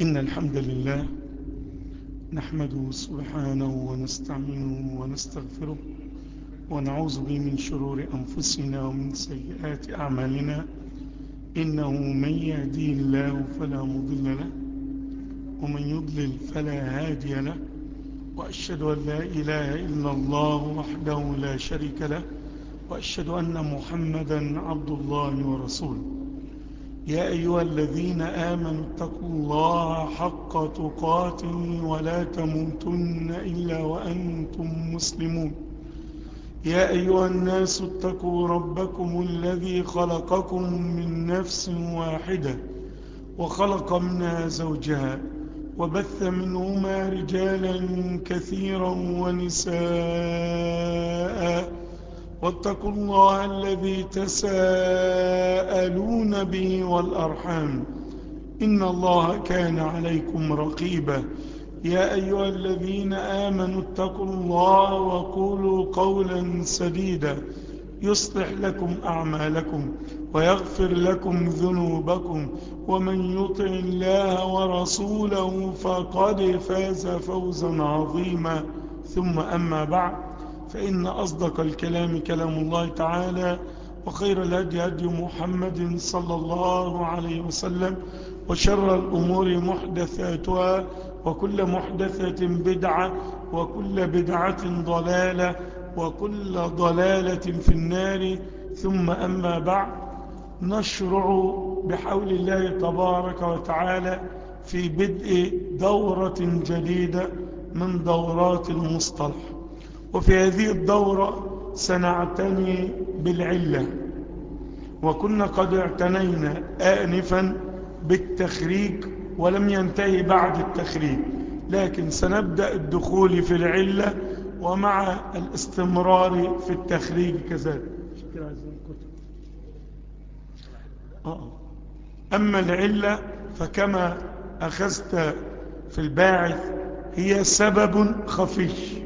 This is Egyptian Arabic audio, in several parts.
إن الحمد لله نحمده سبحانه ونستعينه ونستغفره ونعوذ به من شرور أنفسنا ومن سيئات أعمالنا إنه من يهدي الله فلا مضل له ومن يضلل فلا هادي له وأشهد أن لا إله إلا الله وحده لا شريك له وأشهد أن محمدا عبد الله ورسوله يا أيها الذين آمنوا اتقوا الله حق تقاته ولا تموتن إلا وأنتم مسلمون يا أيها الناس اتقوا ربكم الذي خلقكم من نفس واحدة وخلق منها زوجها وبث منهما رجالا كثيرا ونساء واتقوا الله الذي تساءلون به والأرحام إن الله كان عليكم رقيبا يا أيها الذين آمنوا اتقوا الله وقولوا قولا سديدا يصلح لكم أعمالكم ويغفر لكم ذنوبكم ومن يطع الله ورسوله فقد فاز فوزا عظيما ثم أما بعد فإن أصدق الكلام كلام الله تعالى وخير الهدي هدي محمد صلى الله عليه وسلم وشر الأمور محدثاتها وكل محدثة بدعة وكل بدعة ضلالة وكل ضلالة في النار ثم أما بعد نشرع بحول الله تبارك وتعالى في بدء دورة جديدة من دورات المصطلح وفي هذه الدورة سنعتني بالعلة وكنا قد اعتنينا آنفا بالتخريج ولم ينتهي بعد التخريج لكن سنبدأ الدخول في العلة ومع الاستمرار في التخريج كذلك أما العلة فكما أخذت في الباعث هي سبب خفي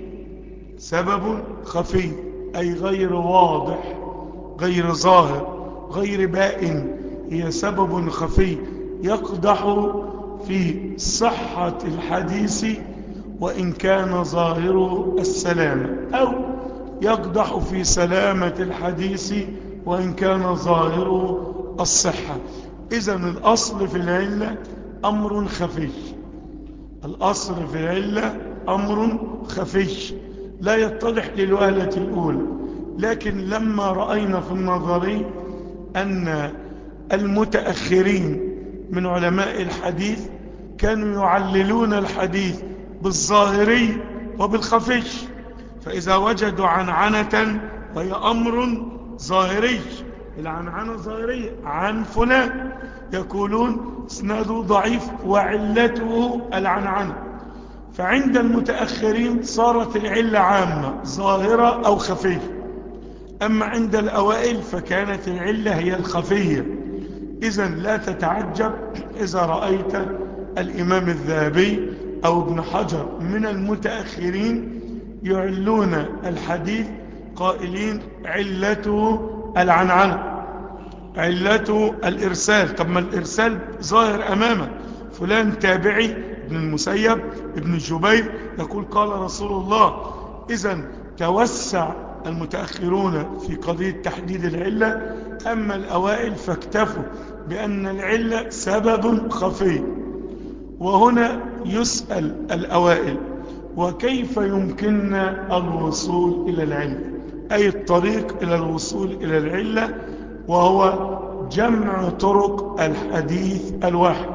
سبب خفي أي غير واضح غير ظاهر غير بائن هي سبب خفي يقدح في صحة الحديث وإن كان ظاهره السلامة أو يقدح في سلامة الحديث وإن كان ظاهره الصحة إذا الأصل في العلة أمر خفي الأصل في العلة أمر خفي لا يتضح للوهلة الأولى لكن لما رأينا في النظري أن المتأخرين من علماء الحديث كانوا يعللون الحديث بالظاهري وبالخفي فإذا وجدوا عنعنة وهي أمر ظاهري العنعنة ظاهرية عن فلان يقولون اسناده ضعيف وعلته العنعنة فعند المتأخرين صارت العلة عامة ظاهرة أو خفية أما عند الأوائل فكانت العلة هي الخفية إذا لا تتعجب إذا رأيت الإمام الذهبي أو ابن حجر من المتأخرين يعلون الحديث قائلين علته العنعنة علته الإرسال طب ما الإرسال ظاهر أمامك فلان تابعي ابن المسيب ابن جبير يقول قال رسول الله إذا توسع المتأخرون في قضية تحديد العلة أما الأوائل فاكتفوا بأن العلة سبب خفي وهنا يسأل الأوائل وكيف يمكننا الوصول إلى العلة أي الطريق إلى الوصول إلى العلة وهو جمع طرق الحديث الواحد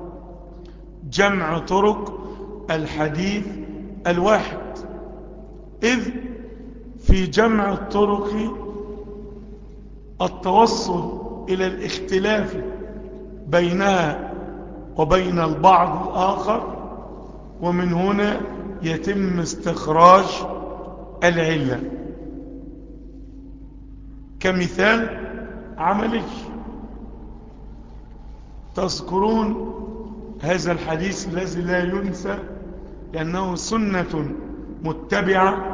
جمع طرق الحديث الواحد إذ في جمع الطرق التوصل إلى الاختلاف بينها وبين البعض الآخر ومن هنا يتم استخراج العلة كمثال عملي تذكرون هذا الحديث الذي لا ينسى لأنه سنة متبعة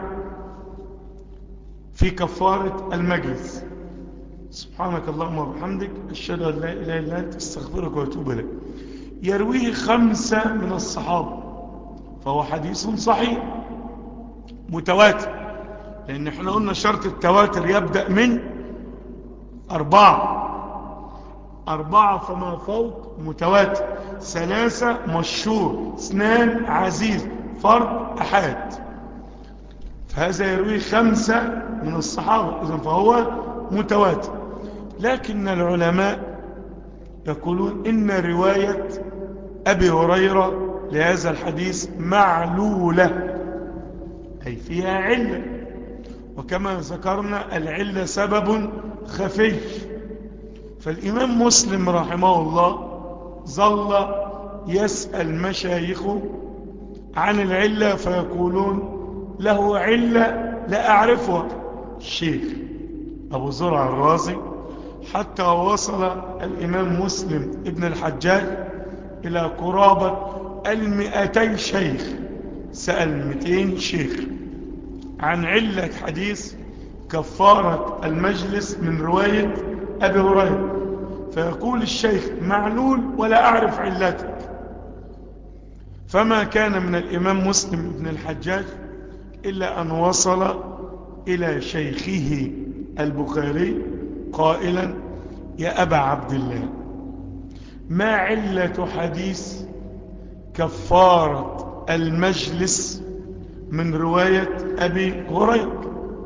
في كفارة المجلس سبحانك اللهم وبحمدك أشهد أن لا إله إلا أنت استغفرك وأتوب إليك يرويه خمسة من الصحابة فهو حديث صحيح متواتر لأن احنا قلنا شرط التواتر يبدأ من أربعة أربعة فما فوق متواتر ثلاثة مشهور اثنان عزيز فرد أحد فهذا يروي خمسة من الصحابة إذن فهو متواتر لكن العلماء يقولون إن رواية أبي هريرة لهذا الحديث معلولة أي فيها علة وكما ذكرنا العلة سبب خفي فالإمام مسلم رحمه الله ظل يسأل مشايخه عن العلة فيقولون له علة لا أعرفها الشيخ أبو زرع الرازي حتى وصل الإمام مسلم ابن الحجاج إلى قرابة المئتين شيخ سأل مئتين شيخ عن علة حديث كفارة المجلس من رواية أبي هريرة فيقول الشيخ معلول ولا أعرف علتك فما كان من الإمام مسلم ابن الحجاج إلا أن وصل إلى شيخه البخاري قائلا يا أبا عبد الله ما علة حديث كفارة المجلس من رواية أبي هريرة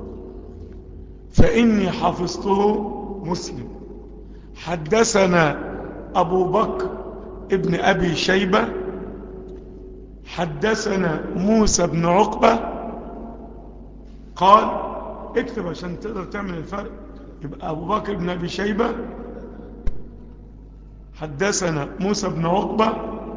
فإني حفظته مسلم حدثنا أبو بكر ابن أبي شيبة حدثنا موسى بن عقبة قال اكتب عشان تقدر تعمل الفرق يبقى أبو بكر بن أبي شيبة حدثنا موسى بن عقبة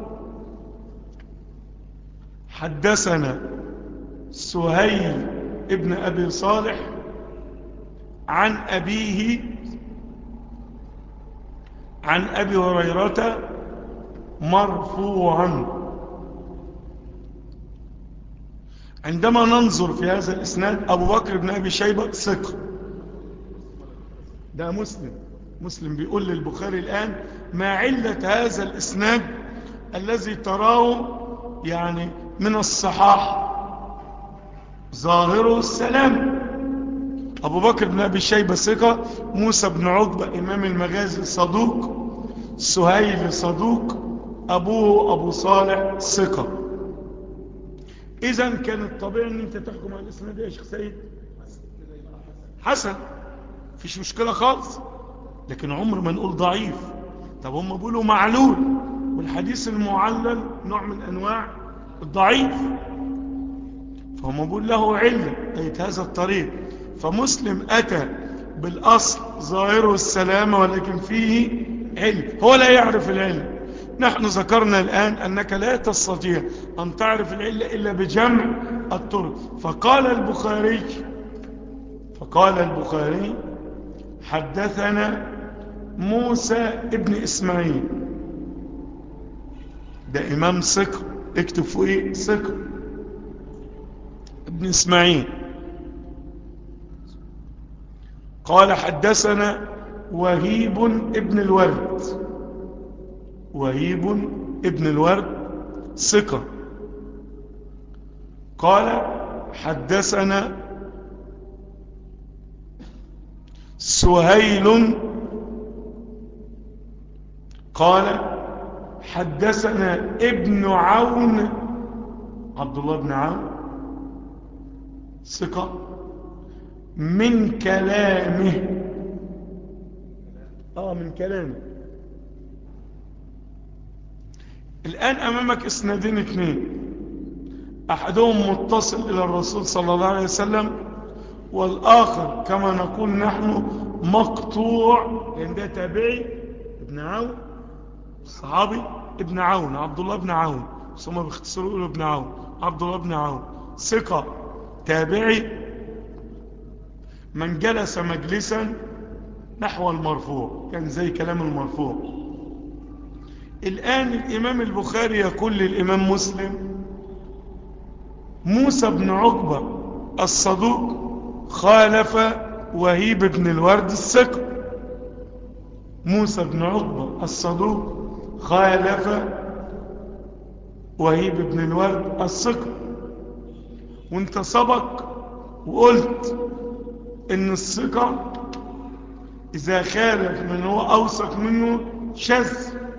حدثنا سهيل ابن أبي صالح عن أبيه عن أبي هريرة مرفوعا عندما ننظر في هذا الإسناد أبو بكر بن أبي شيبة ثقة ده مسلم مسلم بيقول للبخاري الآن ما علة هذا الإسناد الذي تراه يعني من الصحاح ظاهره السلام أبو بكر بن أبي شيبة ثقة موسى بن عقبة إمام المغازي صدوق سهيل صدوق أبوه أبو صالح ثقة إذا كان الطبيعي أن أنت تحكم على الإسناد يا شيخ سيد حسن فيش مشكلة خالص لكن عمر ما نقول ضعيف طب هم بيقولوا معلول والحديث المعلل نوع من أنواع الضعيف فهم بيقول له علة أي هذا الطريق فمسلم أتى بالأصل ظاهره السلامة ولكن فيه علم هو لا يعرف العلم نحن ذكرنا الآن أنك لا تستطيع أن تعرف العلة إلا بجمع الطرق فقال البخاري فقال البخاري حدثنا موسى ابن إسماعيل ده إمام ثقة اكتب فوقيه ثقة ابن إسماعيل قال حدثنا وهيب ابن الورد وهيب ابن الورد ثقة قال حدثنا سهيل قال حدثنا ابن عون عبد الله بن عون ثقة من كلامه اه من كلامه الآن أمامك اسنادين اثنين أحدهم متصل إلى الرسول صلى الله عليه وسلم والآخر كما نقول نحن مقطوع لأن ده تابعي ابن عون الصحابي ابن عون عبد الله بن عون ثم بيختصروا يقولوا ابن عون عبد الله بن عون ثقة تابعي من جلس مجلسا نحو المرفوع كان زي كلام المرفوع الآن الإمام البخاري يقول للإمام مسلم موسى بن عقبة الصدوق خالف وهيب بن الورد الثقة موسى بن عقبة الصدوق خالف وهيب بن الورد الثقة وانت سبق وقلت ان الثقة اذا خالف من هو اوثق منه شذ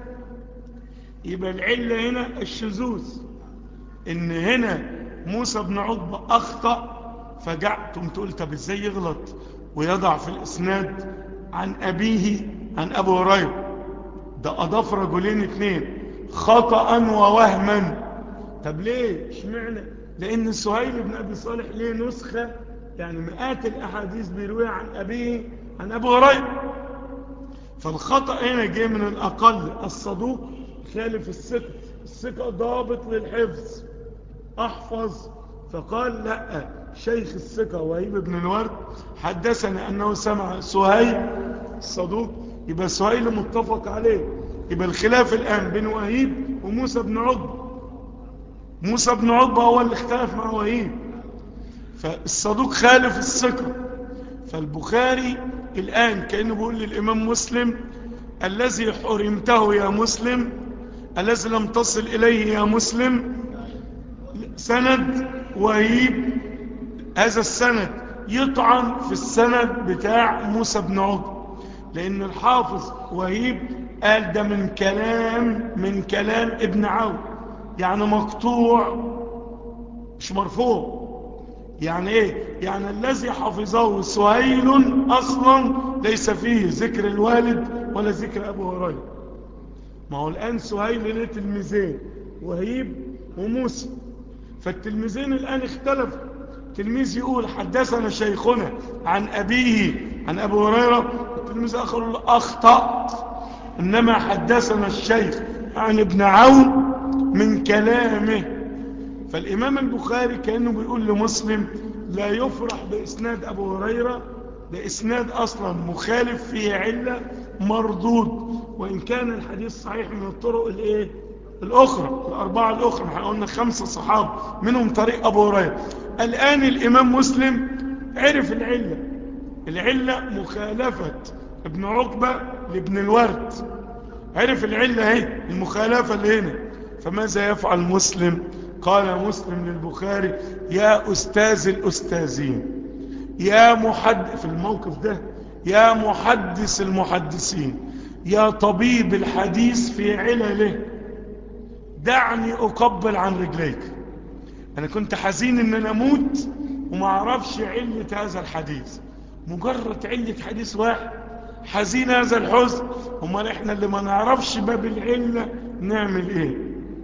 يبقى العلة هنا الشذوذ ان هنا موسى بن عقبة اخطأ فجعتم تقول طب ازاي يغلط ويضع في الاسناد عن ابيه عن ابو هريره ده اضاف رجلين اتنين خطأ ووهما طب ليه اشمعنى لان سهيل بن ابي صالح ليه نسخة يعني مئات الاحاديث بيرويها عن ابيه عن ابو هريره فالخطأ هنا جه من الاقل الصدوق خالف الثقة الثقة ضابط للحفظ احفظ فقال لا شيخ الثقة وهيب بن الورد حدثني انه سمع سهيل الصدوق يبقى سهيل متفق عليه يبقى الخلاف الآن بين وهيب وموسى بن عقبة موسى بن عقبة هو اللي اختلف مع وهيب فالصدوق خالف الثقة فالبخاري الآن كأنه بيقول للإمام مسلم الذي حرمته يا مسلم الذي لم تصل إليه يا مسلم سند وهيب هذا السند يطعن في السند بتاع موسى بن عقبة لأن الحافظ وهيب قال ده من كلام من كلام ابن عون يعني مقطوع مش مرفوع يعني ايه يعني الذي حفظه سهيل اصلا ليس فيه ذكر الوالد ولا ذكر ابو هريره ما هو الان سهيل له تلميذين وهيب وموسى فالتلميذين الان اختلفوا تلميذ يقول حدثنا شيخنا عن ابيه عن ابو هريره التلميذ اخر يقول اخطات إنما حدثنا الشيخ عن ابن عون من كلامه فالإمام البخاري كأنه بيقول لمسلم لا يفرح بإسناد أبو هريرة ده إسناد أصلا مخالف فيه علة مردود وإن كان الحديث صحيح من الطرق الإيه؟ الأخرى الأربعة الأخرى احنا قلنا خمسة صحاب منهم طريق أبو هريرة الآن الإمام مسلم عرف العلة العلة مخالفة ابن عقبة لابن الورد عرف العلة اهي المخالفة اللي هنا فماذا يفعل مسلم قال مسلم للبخاري يا أستاذ الأستاذين يا محدث في الموقف ده يا محدث المحدثين يا طبيب الحديث في علله دعني أقبل عن رجليك أنا كنت حزين إن أنا أموت وما أعرفش علة هذا الحديث مجرد علة حديث واحد حزين هذا الحزن امال احنا اللي ما نعرفش باب العلة نعمل ايه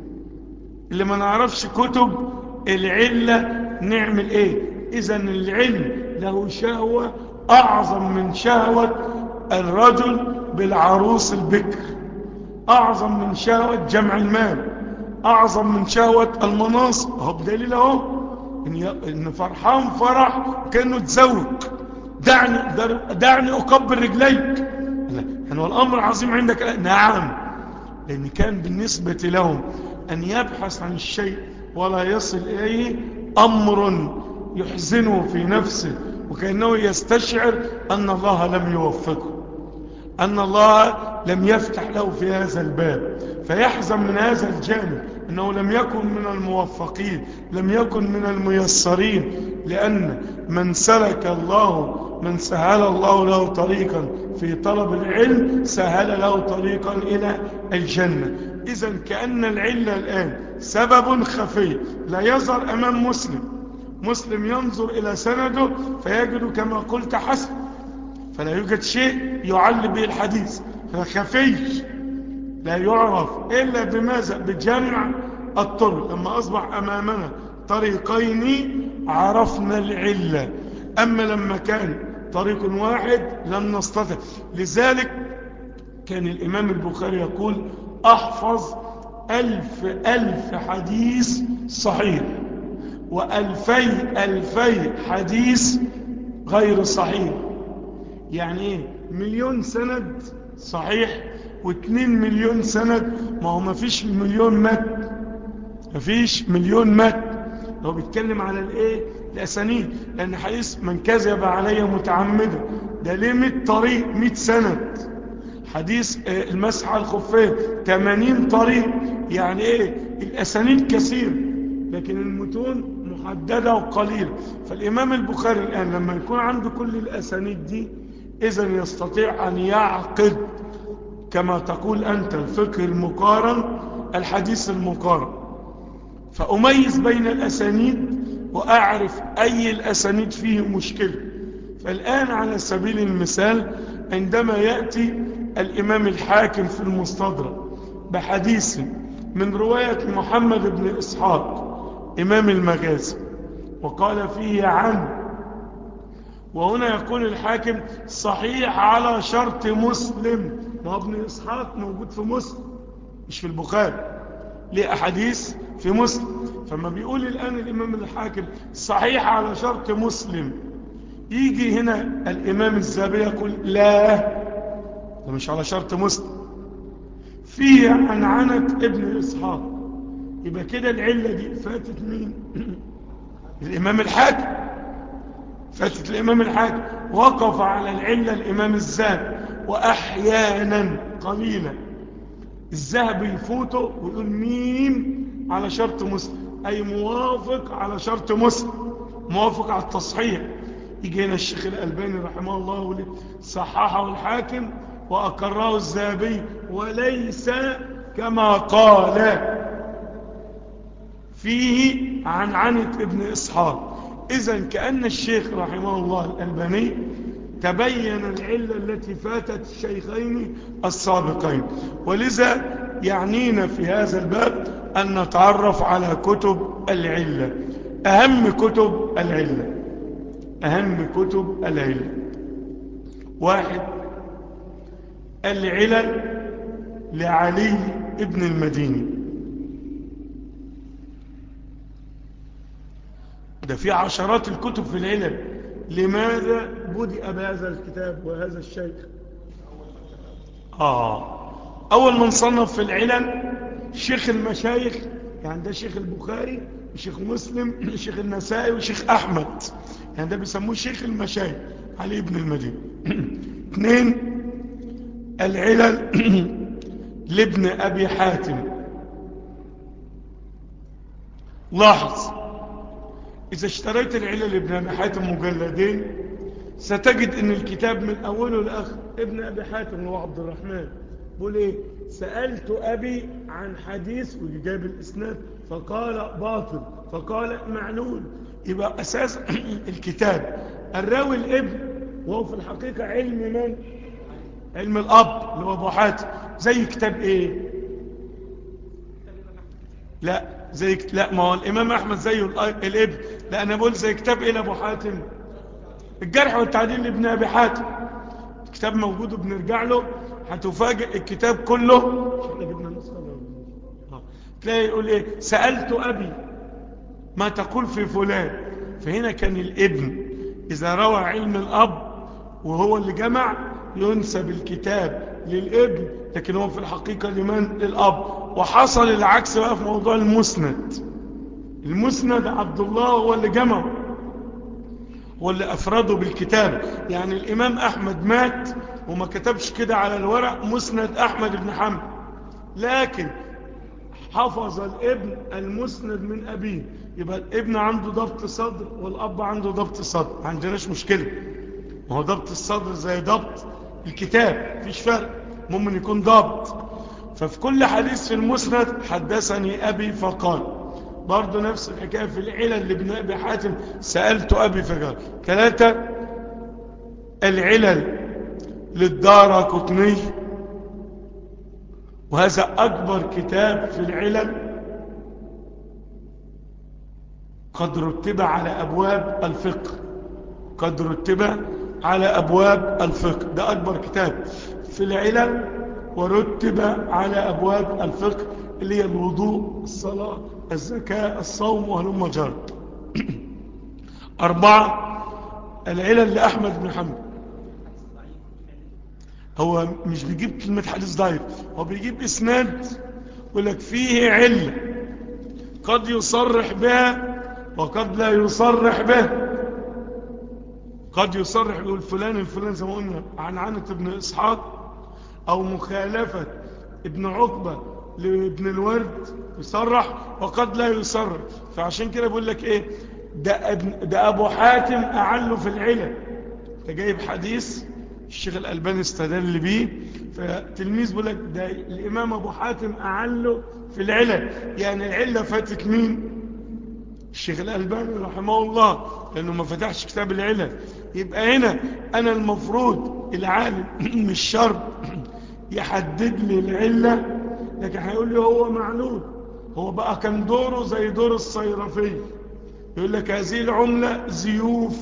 اللي ما نعرفش كتب العلة نعمل ايه اذا العلم له شهوة اعظم من شهوة الرجل بالعروس البكر اعظم من شهوة جمع المال اعظم من شهوة المناصب اهو بدليل اهو ان فرحان فرح كانه تزوج دعني دعني أقبل رجليك هل هو الأمر عظيم عندك نعم لأن كان بالنسبة لهم أن يبحث عن الشيء ولا يصل إليه أمر يحزنه في نفسه وكأنه يستشعر أن الله لم يوفقه أن الله لم يفتح له في هذا الباب فيحزن من هذا الجانب أنه لم يكن من الموفقين لم يكن من الميسرين لأن من سلك الله من سهل الله له طريقا في طلب العلم سهل له طريقا إلى الجنة إذا كأن العلة الآن سبب خفي لا يظهر أمام مسلم مسلم ينظر إلى سنده فيجد كما قلت حسن فلا يوجد شيء يعل به الحديث فخفي لا يعرف إلا بماذا بجمع الطرق لما أصبح أمامنا طريقين عرفنا العلة أما لما كان طريق واحد لم نستطع لذلك كان الإمام البخاري يقول أحفظ ألف ألف حديث صحيح وألفي ألفي حديث غير صحيح يعني ايه مليون سند صحيح واتنين مليون سند ما هو ما فيش مليون متن ما فيش مليون متن هو بيتكلم على الايه الاسانيد لان حديث من كذب علي متعمدا ده ليه 100 طريق 100 سند حديث المسح على الخفين 80 طريق يعني ايه الأسانيد كثير لكن المتون محددة وقليلة فالإمام البخاري الآن لما يكون عنده كل الأسانيد دي إذا يستطيع أن يعقد كما تقول أنت الفقه المقارن الحديث المقارن فأميز بين الأسانيد وأعرف أي الأسانيد فيه مشكلة فالآن على سبيل المثال عندما يأتي الإمام الحاكم في المستدرك بحديث من رواية محمد بن إسحاق إمام المغازي وقال فيه عن وهنا يقول الحاكم صحيح على شرط مسلم ما ابن إسحاق موجود في مسلم مش في البخاري ليه أحاديث في مسلم فما بيقول الآن الإمام الحاكم صحيح على شرط مسلم يجي هنا الإمام الزابي يقول لا ده مش على شرط مسلم فيه عنعنة ابن إسحاق يبقى كده العلة دي فاتت مين الإمام الحاكم فاتت الإمام الحاكم وقف على العلة الإمام الزابي وأحيانا قليلا الذهب يفوته ويقول ميم على شرط مسلم أي موافق على شرط مسلم موافق على التصحيح يجي هنا الشيخ الألباني رحمه الله ولي صححه الحاكم وأقره الذهبي وليس كما قال فيه عن عنة ابن إسحاق إذا كأن الشيخ رحمه الله الألباني تبين العلة التي فاتت الشيخين السابقين ولذا يعنينا في هذا الباب أن نتعرف على كتب العلة أهم كتب العلة أهم كتب العلة واحد العلل لعلي ابن المديني ده في عشرات الكتب في العلل لماذا بدأ بهذا الكتاب وهذا الشيخ آه أول من صنف في العلل شيخ المشايخ يعني ده شيخ البخاري وشيخ مسلم وشيخ النسائي وشيخ أحمد يعني ده بيسموه شيخ المشايخ علي ابن المدينة اثنين العلل لابن أبي حاتم لاحظ إذا اشتريت العلل لابن أبي حاتم مجلدين ستجد ان الكتاب من أوله لآخر ابن أبي حاتم هو عبد الرحمن بقول ايه سألت أبي عن حديث وجاب الإسناد فقال باطل فقال معلول يبقى أساس الكتاب الراوي الابن وهو في الحقيقة علم من علم الأب اللي هو أبو حاتم زي كتاب ايه لا زي لا ما هو الإمام أحمد زيه الابن لا أنا بقول زي كتاب ايه لأبو حاتم الجرح والتعديل لابن أبي حاتم الكتاب موجود وبنرجع له هتفاجئ الكتاب كله احنا جبنا النسخة تلاقي يقول ايه سألت أبي ما تقول في فلان فهنا كان الابن إذا روى علم الأب وهو اللي جمع ينسب الكتاب للابن لكن هو في الحقيقة لمن للأب وحصل العكس بقى في موضوع المسند المسند عبد الله هو اللي جمع هو اللي أفرده بالكتاب يعني الإمام أحمد مات وما كتبش كده على الورق مسند أحمد بن حنبل لكن حفظ الابن المسند من أبيه يبقى الابن عنده ضبط صدر والأب عنده ضبط صدر ما عندناش مشكلة ما هو ضبط الصدر زي ضبط الكتاب فيش فرق ممكن يكون ضبط ففي كل حديث في المسند حدثني أبي فقال برضه نفس الحكاية في العلل لابن أبي حاتم سألت أبي فقال ثلاثة العلل للدار قطني وهذا أكبر كتاب في العلل قد رتب على أبواب الفقه قد رتب على أبواب الفقه ده أكبر كتاب في العلل ورتب على أبواب الفقه اللي هي الوضوء الصلاة الزكاة الصوم وهلم جر أربعة العلل لأحمد بن حنبل هو مش بيجيب كلمة حديث ضعيف هو بيجيب اسناد ولك فيه علة قد يصرح بها وقد لا يصرح بها قد يصرح بيقول فلان الفلان زي ما قلنا عن عنة ابن إسحاق أو مخالفة ابن عقبة لابن الورد يصرح وقد لا يصرح فعشان كده بقول لك ايه ده, ابن ده ابو حاتم اعله في العلة فجايب حديث الشيخ الالباني استدل بيه فتلميذ بيقول لك ده الامام ابو حاتم اعله في العلة يعني العلة فاتت مين الشيخ الالباني رحمه الله لانه ما فتحش كتاب العلة يبقى هنا انا المفروض العالم مش شرط يحدد لي العلة لكن هيقول لي هو معلول هو بقى كان دوره زي دور الصيرفي يقول لك هذه العملة زيوف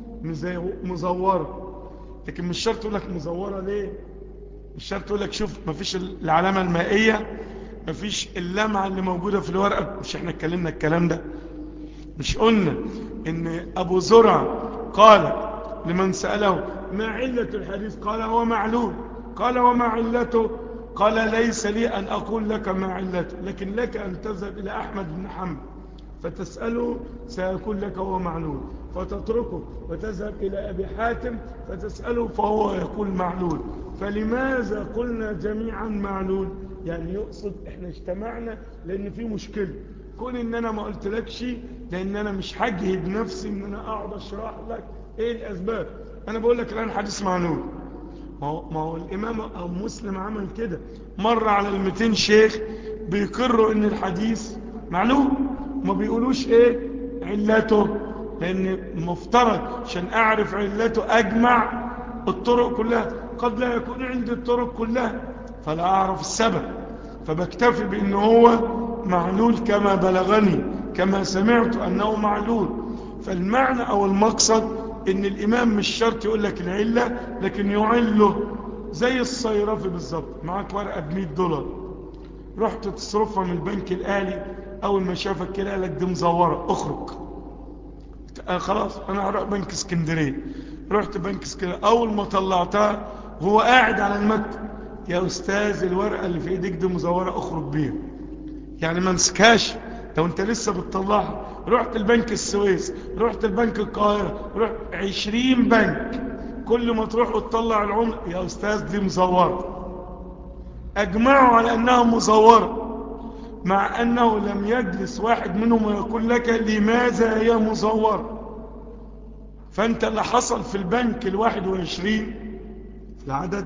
مزورة لكن مش شرط يقول لك مزورة ليه مش شرط يقول لك شوف مفيش العلامة المائية مفيش اللمعة اللي موجودة في الورقة مش احنا اتكلمنا الكلام ده مش قلنا ان ابو زرع قال لمن سأله ما علة الحديث قال هو معلول قال وما علته قال ليس لي أن أقول لك ما علته لكن لك أن تذهب إلى أحمد بن حنبل فتسأله سيكون لك هو معلول فتتركه وتذهب إلى أبي حاتم فتسأله فهو يقول معلول فلماذا قلنا جميعا معلول يعني يقصد احنا اجتمعنا لأن في مشكلة كون ان انا ما قلت لك شيء لان انا مش هجهد نفسي ان انا اقعد اشرح لك ايه الاسباب انا بقول لك الان حديث معلول ما هو, ما هو الامام او مسلم عمل كده مر على المتين شيخ بيقروا ان الحديث معلول ما بيقولوش ايه علته لان مفترض عشان اعرف علته اجمع الطرق كلها قد لا يكون عندي الطرق كلها فلا اعرف السبب فبكتفي بان هو معلول كما بلغني كما سمعت أنه معلول فالمعنى أو المقصد ان الإمام مش شرط يقول لك العلة لكن يعله زي الصيرفي بالظبط معاك ورقة بمئة دولار رحت تصرفها من البنك الآلي أول ما شافك كده قال لك دي مزورة اخرج آه خلاص أنا هروح بنك اسكندرية رحت بنك اسكندرية أول ما طلعتها هو قاعد على المكتب يا أستاذ الورقة اللي في إيديك دي مزورة اخرج بيها يعني ما مسكاش لو انت لسه بتطلعها رحت البنك السويس رحت البنك القاهرة رحت عشرين بنك كل ما تروح وتطلع العملة يا استاذ دي مزورة اجمعوا على انها مزورة مع انه لم يجلس واحد منهم ويقول لك لماذا هي مزورة فانت اللي حصل في البنك الواحد وعشرين في العدد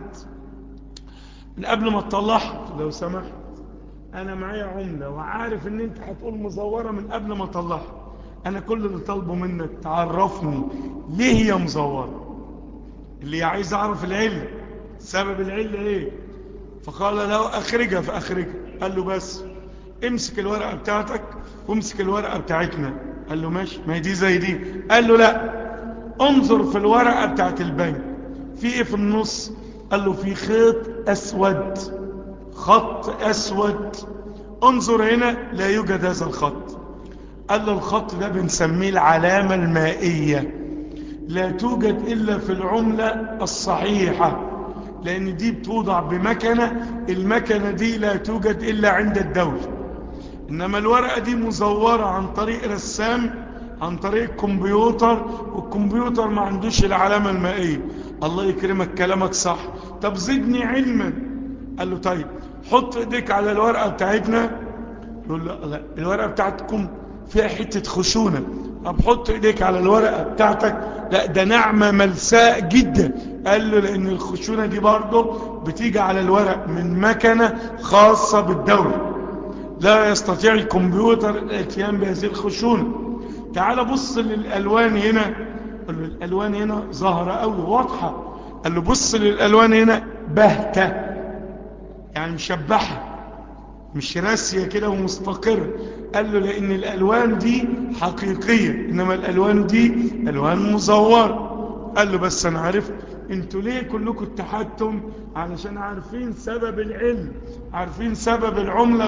من قبل ما تطلعها لو سمحت انا معايا عملة وعارف ان انت هتقول مزورة من قبل ما اطلعها انا كل اللي طالبه منك تعرفني ليه هي مزورة اللي عايز اعرف العلة سبب العلة ايه فقال له اخرجها فاخرجها قال له بس امسك الورقة بتاعتك وامسك الورقة بتاعتنا قال له ماشي ما هي دي زي دي قال له لا انظر في الورقة بتاعت البنك في ايه في النص قال له في خيط اسود خط أسود انظر هنا لا يوجد هذا الخط قال له الخط ده بنسميه العلامة المائية لا توجد إلا في العملة الصحيحة لأن دي بتوضع بمكنة المكنة دي لا توجد إلا عند الدولة إنما الورقة دي مزورة عن طريق رسام عن طريق كمبيوتر والكمبيوتر ما عندوش العلامة المائية الله يكرمك كلامك صح طب زدني علما قال له طيب حط ايديك على الورقة بتاعتنا يقول له لا الورقة بتاعتكم فيها حتة خشونة طب حط ايديك على الورقة بتاعتك لا ده نعمة ملساء جدا قال له لان الخشونة دي برضه بتيجي على الورق من مكنة خاصة بالدولة لا يستطيع الكمبيوتر الاتيان بهذه الخشونة تعال بص للألوان هنا قال له الألوان هنا ظاهرة قوي واضحة قال له بص للألوان هنا بهتة يعني مشبحة مش راسية كده ومستقرة قال له لأن الألوان دي حقيقية إنما الألوان دي ألوان مزورة قال له بس أنا عرفت انتوا ليه كلكم اتحدتم علشان عارفين سبب العلم عارفين سبب العملة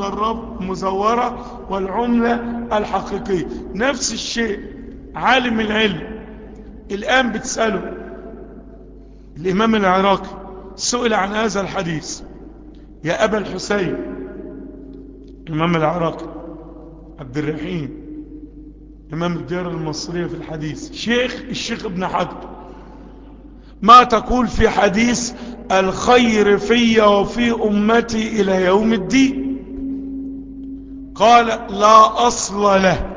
المزورة والعملة الحقيقية نفس الشيء عالم العلم الآن بتسأله الإمام العراقي سئل عن هذا الحديث يا أبا الحسين الإمام العراقي عبد الرحيم إمام الديار المصرية في الحديث شيخ الشيخ ابن حجر ما تقول في حديث الخير في وفي أمتي إلى يوم الدين قال لا أصل له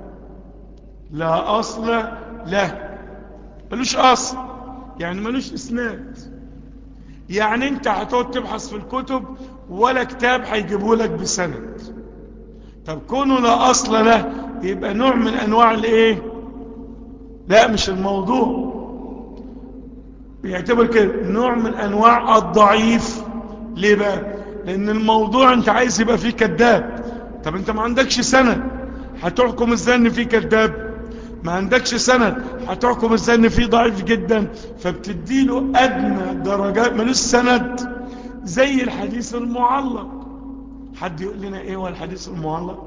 لا أصل له ملوش أصل يعني ملوش إسناد يعني أنت هتقعد تبحث في الكتب ولا كتاب هيجيبه لك بسند طب كونه لا أصل له يبقى نوع من أنواع الإيه لا مش الموضوع بيعتبر كده نوع من أنواع الضعيف ليه بقى لأن الموضوع أنت عايز يبقى فيه كذاب طب أنت ما عندكش سند هتحكم ازاي ان فيه كذاب ما عندكش سند هتحكم ازاي ان فيه ضعيف جدا فبتديله ادنى درجات ملوش سند زي الحديث المعلق حد يقول لنا ايه هو الحديث المعلق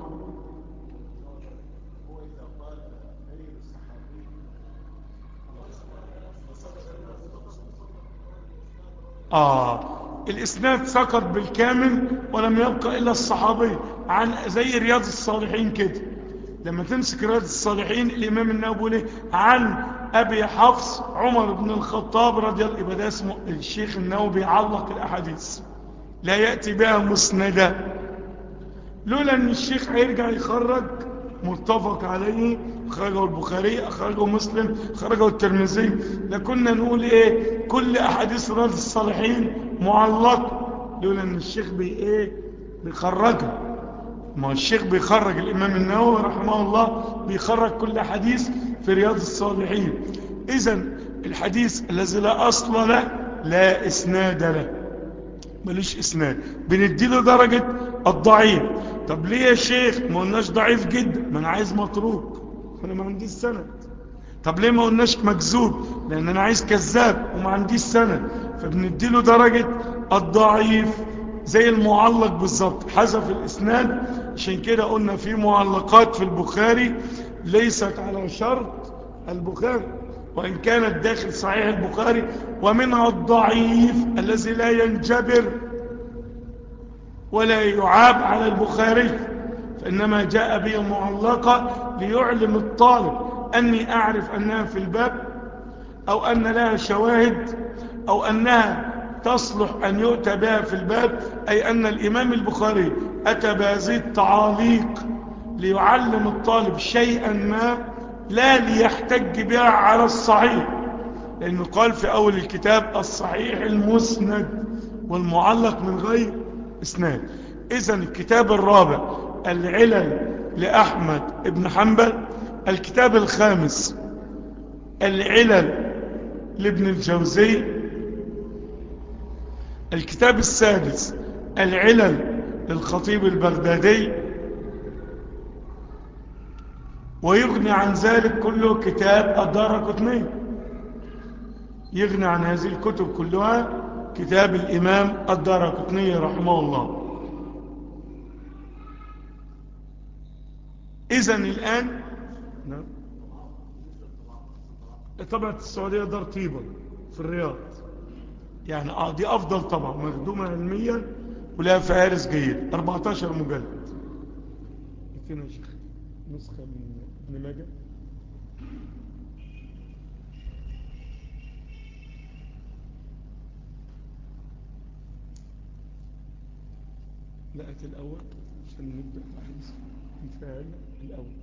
آه الإسناد سقط بالكامل ولم يبقى إلا الصحابي عن زي رياض الصالحين كده لما تمسك رياض الصالحين الإمام النووي ليه عن أبي حفص عمر بن الخطاب رضي الله عنه ده اسمه الشيخ النووي بيعلق الأحاديث لا يأتي بها مسندة لولا أن الشيخ هيرجع يخرج متفق عليه أخرجه البخاري أخرجه مسلم أخرجه الترمذي لكنا نقول إيه كل أحاديث رياض الصالحين معلق لولا أن الشيخ بي إيه بيخرجها ما الشيخ بيخرج الإمام النووي رحمه الله بيخرج كل حديث في رياض الصالحين إذا الحديث الذي لا أصل له لا إسناد له ملوش إسناد بنديله درجة الضعيف طب ليه يا شيخ ما قلناش ضعيف جدا ما أنا عايز متروك أنا ما عنديش سند طب ليه ما قلناش مكذوب لأن أنا عايز كذاب وما عنديش سند فبنديله درجة الضعيف زي المعلق بالظبط حذف الإسناد عشان كده قلنا في معلقات في البخاري ليست على شرط البخاري وإن كانت داخل صحيح البخاري ومنها الضعيف الذي لا ينجبر ولا يعاب على البخاري فإنما جاء به معلقة ليعلم الطالب أني أعرف أنها في الباب أو أن لها شواهد أو أنها تصلح أن يؤتى بها في الباب أي أن الإمام البخاري أتى بهذه التعاليق ليعلم الطالب شيئا ما لا ليحتج بها على الصحيح لأنه قال في أول الكتاب الصحيح المسند والمعلق من غير اسناد إذا الكتاب الرابع العلل لأحمد ابن حنبل الكتاب الخامس العلل لابن الجوزي الكتاب السادس العلل للخطيب البغدادي ويغني عن ذلك كله كتاب الدار قطني يغني عن هذه الكتب كلها كتاب الإمام الدار قطني رحمه الله إذن الآن نعم طبعة السعودية دار طيبة في الرياض يعني اه دي افضل طبعا مخدومة علميا ولها فهارس جيد 14 مجلد فين يا شيخ نسخة من ابن ماجه لقيت الاول عشان نبدأ الحديث نفعل الاول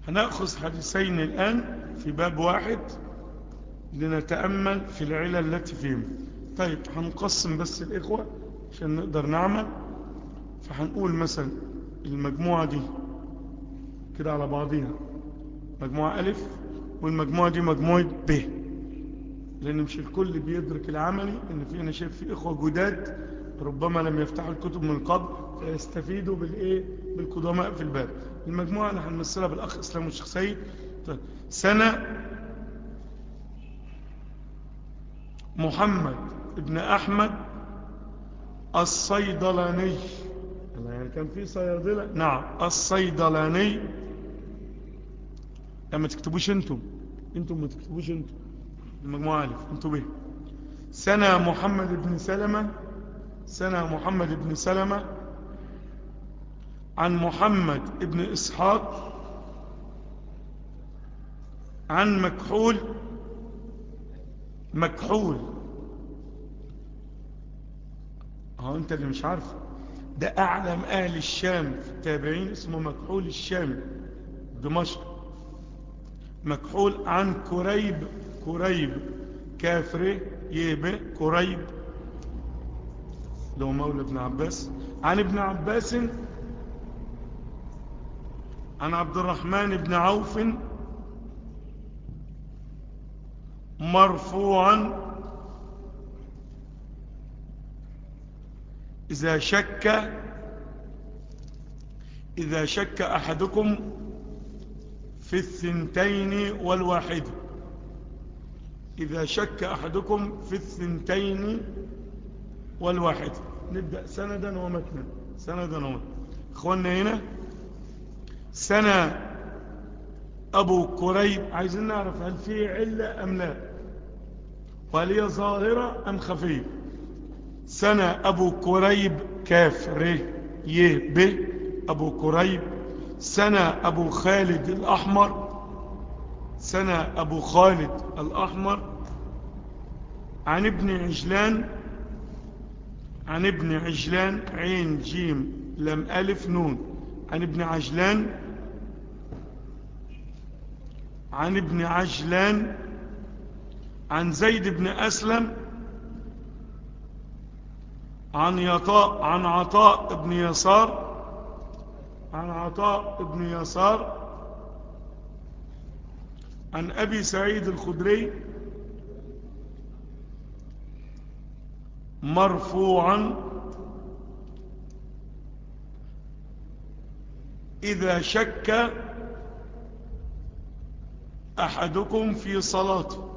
هنأخذ حديثين الآن في باب واحد لنتأمل في العلل التي فيهم طيب هنقسم بس الإخوة عشان نقدر نعمل فهنقول مثلا المجموعة دي كده على بعضيها مجموعة ألف والمجموعة دي مجموعة ب لأن مش الكل بيدرك العملي إن في أنا شايف في إخوة جداد ربما لم يفتحوا الكتب من قبل فيستفيدوا بالإيه بالقدماء في الباب المجموعة اللي هنمثلها بالأخ إسلام والشيخ سيد طيب. سنة محمد ابن أحمد الصيدلاني يعني كان في صيادلة نعم الصيدلاني لما تكتبوش انتم انتم ما تكتبوش انتم المجموعة ألف انتم به سنة محمد بن سلمة سنة محمد بن سلمة عن محمد بن إسحاق عن مكحول مكحول اه انت اللي مش عارف ده اعلم اهل الشام في التابعين اسمه مكحول الشامي دمشق مكحول عن كريب كريب كافر يبه كريب لو مولى ابن عباس عن ابن عباس عن عبد الرحمن بن عوف مرفوعا إذا شك إذا شك أحدكم في الثنتين والواحد إذا شك أحدكم في الثنتين والواحد نبدأ سندا ومتنا سندا ومتنا إخواننا هنا سنة أبو كريب عايزين نعرف هل فيه علة أم لا وهل هي ظاهرة أم خفية سنة أبو كريب كاف ر ي ب أبو كريب سنة أبو خالد الأحمر سنة أبو خالد الأحمر عن ابن عجلان عن ابن عجلان عين جيم لم ألف نون عن ابن عجلان عن ابن عجلان عن زيد بن أسلم عن يطاء عن عطاء بن يسار عن عطاء بن يسار عن أبي سعيد الخدري مرفوعا إذا شك أحدكم في صلاته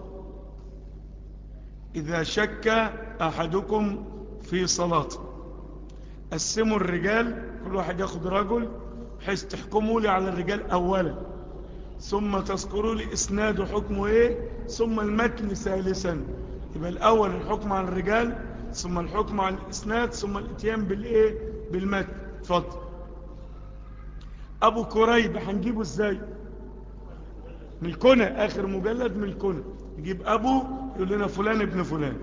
إذا شك أحدكم في صلاته قسموا الرجال كل واحد ياخد رجل بحيث تحكموا لي على الرجال أولا ثم تذكروا لي إسناد حكمه إيه ثم المتن ثالثا يبقى الأول الحكم على الرجال ثم الحكم على الإسناد ثم الاتيان بالإيه بالمتن اتفضل أبو كريب هنجيبه إزاي من الكنى آخر مجلد من الكنى يجيب أبو يقول لنا فلان ابن فلان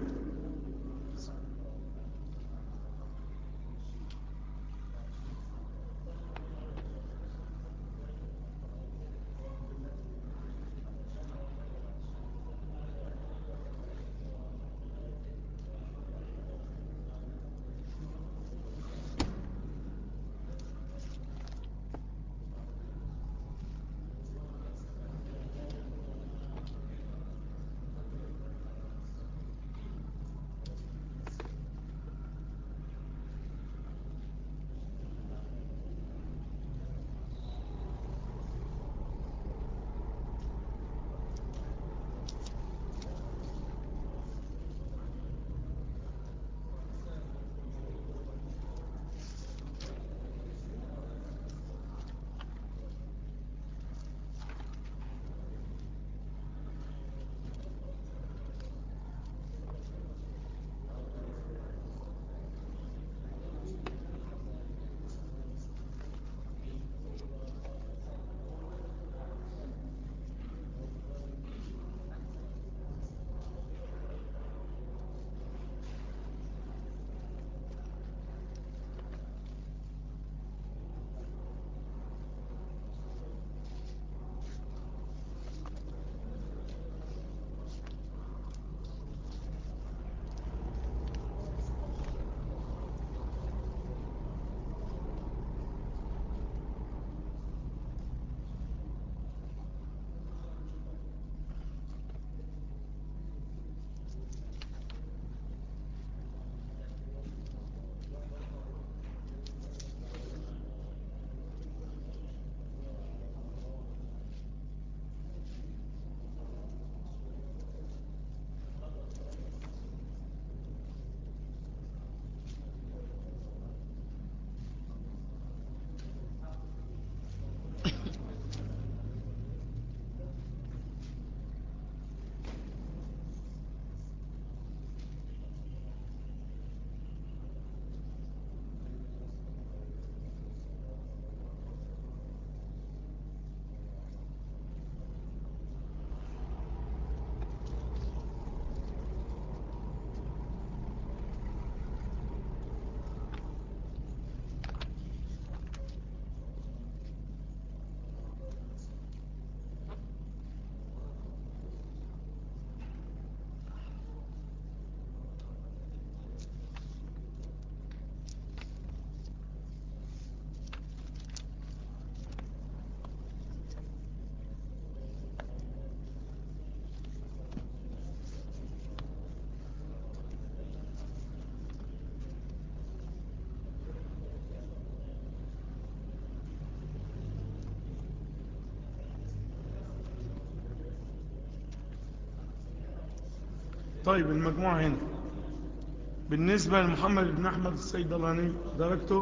طيب المجموعة هنا بالنسبة لمحمد بن أحمد الصيدلاني درجته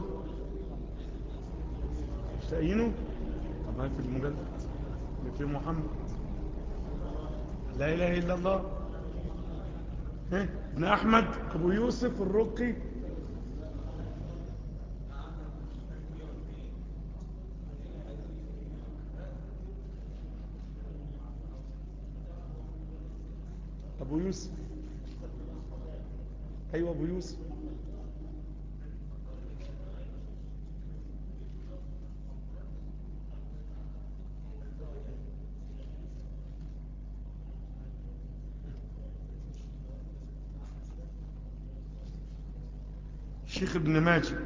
مش لاقيينه طب هات المجلد اللي فيه محمد لا إله إلا الله ها؟ ابن أحمد أبو يوسف الرقي أبو يوسف أيوة أبو يوسف شيخ ابن ماجه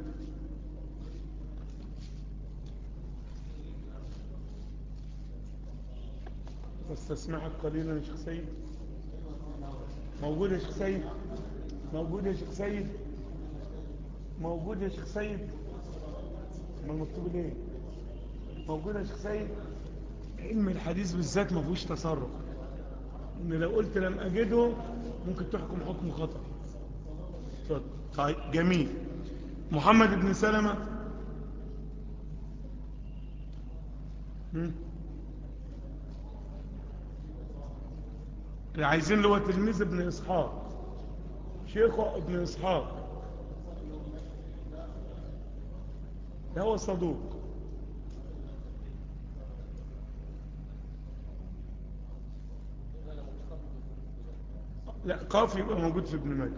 استسمعك قليلا يا شيخ سيد موجود يا شيخ سيد موجود يا شيخ سيد موجود يا شيخ سيد ما المكتوب ليه موجود يا شيخ سيد علم الحديث بالذات ما فيهوش تصرف ان لو قلت لم اجده ممكن تحكم حكم خطأ اتفضل طيب جميل محمد بن سلمة هم؟ اللي عايزين اللي هو تلميذ ابن إسحاق شيخه ابن إسحاق ده هو صدوق لا قاف يبقى موجود في ابن ماجه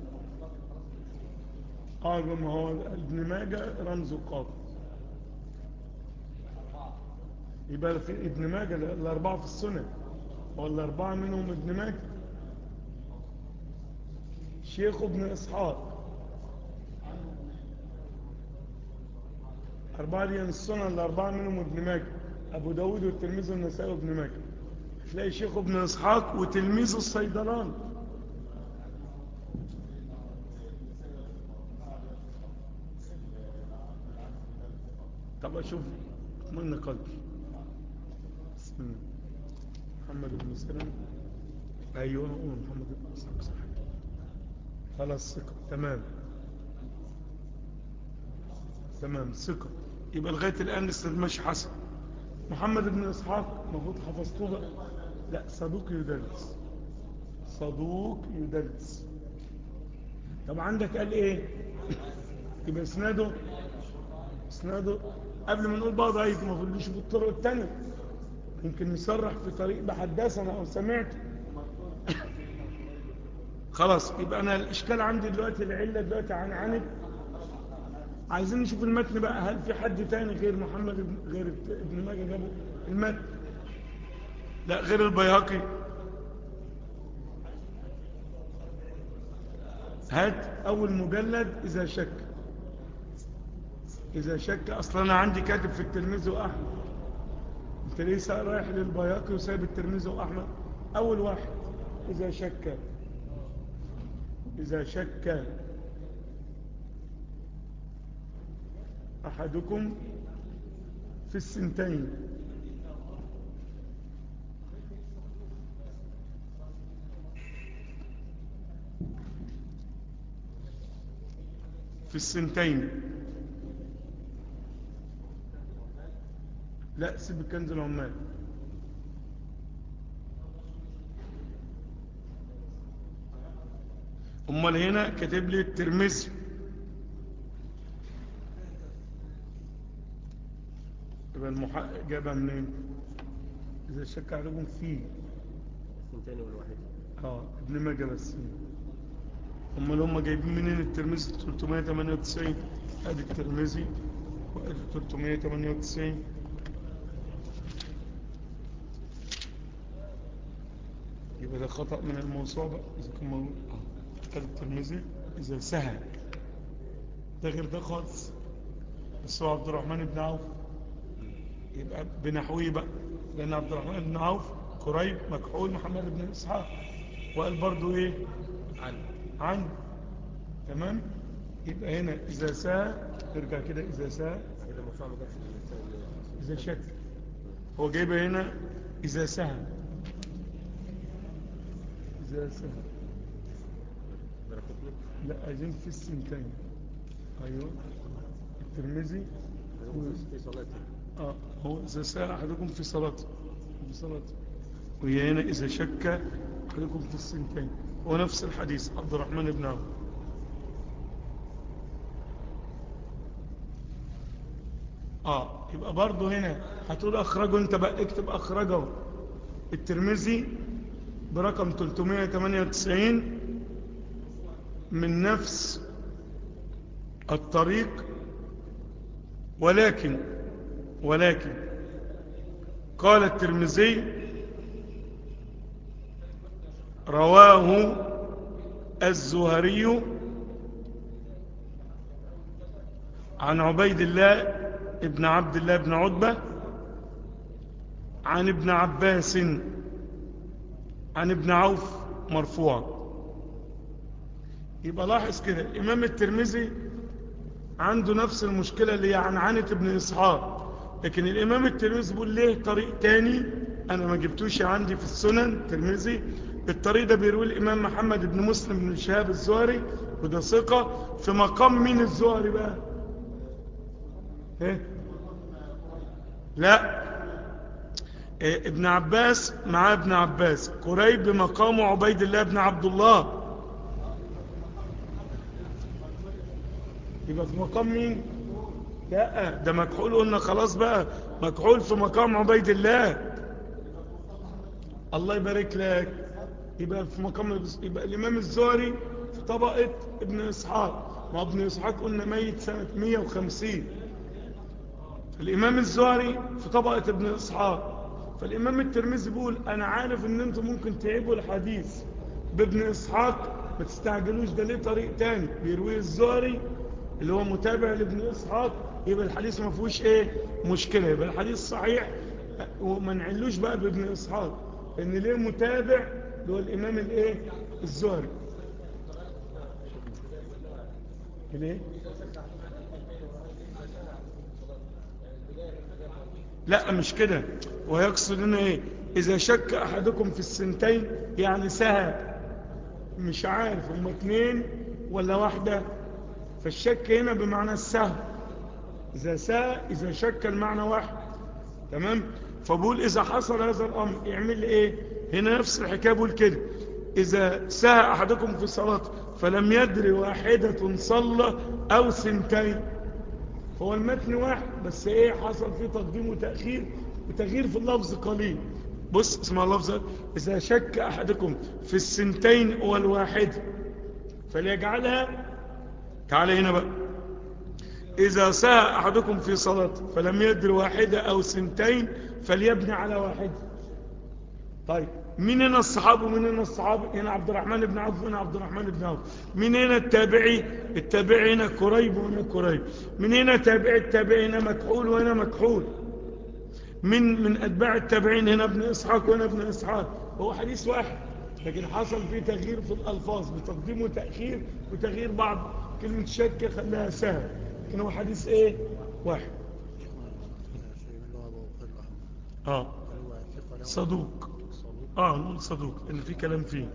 اه يبقى ما هو ابن ماجه رمزه قاف يبقى في ابن ماجه الأربعة في السنة ولا أربعة منهم ابن ماجه شيخ ابن إسحاق أربعة دي السنة الأربعة منهم ابن ماجه أبو داود والتلميذ النسائي وابن ماجه تلاقي شيخ ابن إسحاق وتلميذ الصيدلان طب أشوف من قلبي بسم الله محمد بن سلم أيوة هو محمد بن سلم صح خلاص ثقة تمام تمام ثقة يبقى لغاية الآن لسه ماشي حسن محمد بن إسحاق المفروض حفظته بقى لا صدوق يدرس صدوق يدرس طب عندك قال ايه يبقى اسناده اسناده قبل ما نقول بقى ضعيف المفروض نشوف الطرق الثانيه يمكن نصرح في طريق بحدثنا او سمعت خلاص يبقى انا الاشكال عندي دلوقتي العله دلوقتي عن عنب عايزين نشوف المتن بقى هل في حد تاني غير محمد ابن غير ابن ماجه جابه المتن لا غير البيهقي هات اول مجلد اذا شك اذا شك اصلا انا عندي كاتب في الترمذي واحمد انت ليه رايح للبياقي وسايب الترمذي واحمد اول واحد اذا شك اذا شك احدكم في السنتين في السنتين لا سيب كنز العمال امال هنا كاتب لي الترمذي يبقى المحقق جابها منين اذا شك عليكم فيه الثنتين والواحد اه ابن ماجه بس امال هم جايبين منين الترمذي 398 ادي الترمذي وادي 398 يبقى ده خطأ من الموسوعة بقى إذا كان موجود آه. ادي الترمذي إذا سهل ده غير ده خالص بس هو عبد الرحمن بن عوف يبقى بنحويه بقى لأن عبد الرحمن بن عوف قريب مكحول محمد بن إسحاق وقال برضو إيه عن عن تمام يبقى هنا إذا ساء ترجع كده إذا ساء كده الموسوعة ما جابش إذا شك هو جايبه هنا إذا سهل إذا سهل دركتني لا عايزين في السنتين ايوه الترمذي في صلاتي اه هو اذا سأل احدكم في صلاته في صلاته وهي هنا اذا شك احدكم في السنتين هو نفس الحديث عبد الرحمن بن عوف اه يبقى برضه هنا هتقول اخرجه انت بقى اكتب اخرجه الترمذي برقم 398 من نفس الطريق ولكن ولكن قال الترمذي رواه الزهري عن عبيد الله ابن عبد الله بن عتبة عن ابن عباس عن ابن عوف مرفوعا يبقى لاحظ كده الإمام الترمذي عنده نفس المشكلة اللي هي عن عنة ابن إسحاق لكن الإمام الترمذي بيقول ليه طريق تاني أنا ما جبتوش عندي في السنن الترمذي الطريق ده بيروي الإمام محمد بن مسلم بن شهاب الزهري وده ثقة في مقام مين الزهري بقى ايه لا إيه ابن عباس مع ابن عباس قريب بمقام عبيد الله بن عبد الله يبقى في مقام مين لا ده مكحول قلنا خلاص بقى مكحول في مقام عبيد الله الله يبارك لك يبقى في مقام يبقى الامام الزهري في طبقه ابن اسحاق ما ابن اسحاق قلنا ميت سنه 150 الامام الزهري في طبقه ابن اسحاق فالامام الترمذي بيقول انا عارف ان انتم ممكن تعيبوا الحديث بابن اسحاق ما تستعجلوش ده ليه طريق تاني بيرويه الزهري اللي هو متابع لابن اسحاق يبقى الحديث ما فيهوش ايه مشكله يبقى الحديث صحيح وما نعلوش بقى بابن اسحاق ان ليه متابع اللي هو الامام الايه الزهري ليه لا مش كده ويقصد هنا ايه اذا شك احدكم في السنتين يعني سهى مش عارف هم اتنين ولا واحدة فالشك هنا بمعنى السهو اذا سهى اذا شك المعنى واحد تمام فبقول اذا حصل هذا الامر يعمل لي ايه هنا نفس الحكايه بقول كده اذا سهى احدكم في صلاته فلم يدري واحدة صلى او سنتين هو المتن واحد بس ايه حصل فيه تقديم وتأخير وتغيير في اللفظ قليل بص اسمع اللفظ اذا شك احدكم في السنتين والواحد فليجعلها تعال هنا بقى اذا ساء احدكم في صلاته فلم يدر واحدة او سنتين فليبني على واحد طيب مين هنا الصحابة ومين هنا الصحابة هنا عبد الرحمن بن عوف وهنا عبد الرحمن بن عوف مين هنا التابعي التابعي هنا كريب وهنا كريب من هنا تابعي التابعي هنا مكحول وهنا مكحول من من اتباع التابعين هنا ابن اسحاق وهنا ابن اسحاق هو حديث واحد لكن حصل فيه تغيير في الالفاظ بتقديم وتاخير وتغيير بعض كلمه شك خلاها سهل لكن هو حديث ايه واحد اه صدوق اه نقول صدوق ان في كلام فيه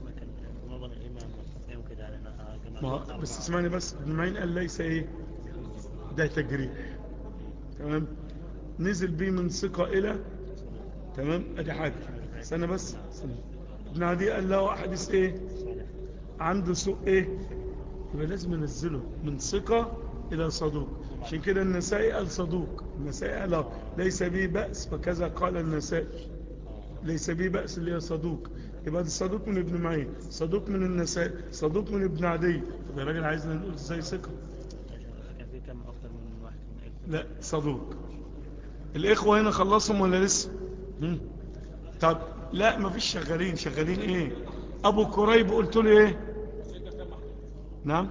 ما بس اسمعني بس ابن معين قال ليس ايه ده تجريح تمام نزل بيه من ثقة الى تمام ادي حاجة استنى بس استنى. ابن عدي قال له حديث ايه عنده سوء ايه يبقى لازم ننزله من ثقة الى صدوق عشان كده النسائي قال صدوق النسائي قال ليس به بأس وكذا قال النسائي ليس به بأس اللي هي صدوق يبقى ده صدوق من ابن معين صدوق من النسائي صدوق من ابن عدي طب يا راجل عايزنا نقول ازاي ثقة كان في كم اكتر من واحد من لا صدوق الاخوة هنا خلصهم ولا لسه هم؟ طب لا مفيش شغالين شغالين ايه ابو كريب قلت له ايه نعم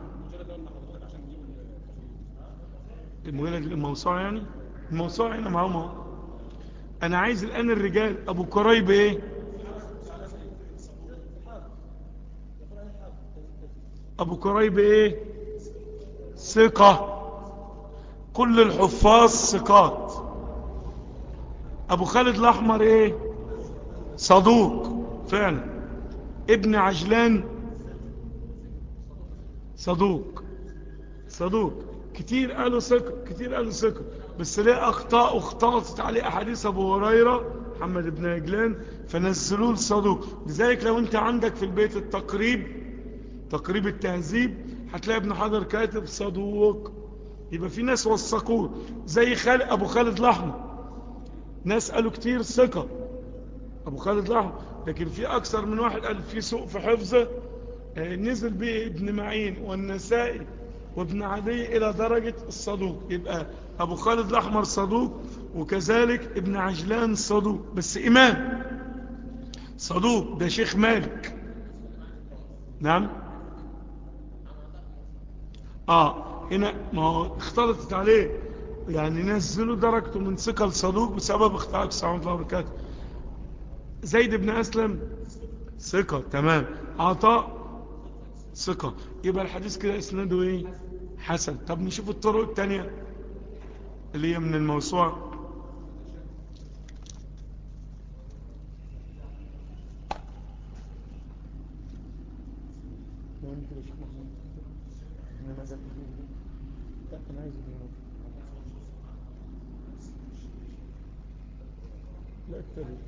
المجلد الموسوعة يعني الموسوعة هنا معاهم اهو انا عايز الان الرجال ابو كريب ايه ابو كريب ايه ثقة كل الحفاظ ثقات ابو خالد الاحمر ايه صدوق فعلا ابن عجلان صدوق صدوق كتير قالوا ثقة كتير قالوا ثقة بس ليه أخطاء واختلطت عليه أحاديث أبو هريرة محمد بن عجلان فنزلوه لصدوق لذلك لو أنت عندك في البيت التقريب تقريب التهذيب هتلاقي ابن حجر كاتب صدوق يبقى في ناس وثقوه زي خالد أبو خالد الأحمر ناس قالوا كتير ثقة أبو خالد الأحمر لكن في أكثر من واحد قال في سوء في حفظه آه، نزل به ابن معين والنسائي وابن عدي إلى درجة الصدوق يبقى أبو خالد الأحمر صدوق وكذلك ابن عجلان صدوق بس إمام صدوق ده شيخ مالك نعم آه هنا ما هو اختلطت عليه يعني نزلوا درجته من ثقة لصدوق بسبب اختلاف السلام الله وبركاته زيد بن أسلم ثقة تمام عطاء ثقة يبقى الحديث كده اسناده ايه حسن طب نشوف الطرق التانية اللي هي من الموسوعة لا اكتبه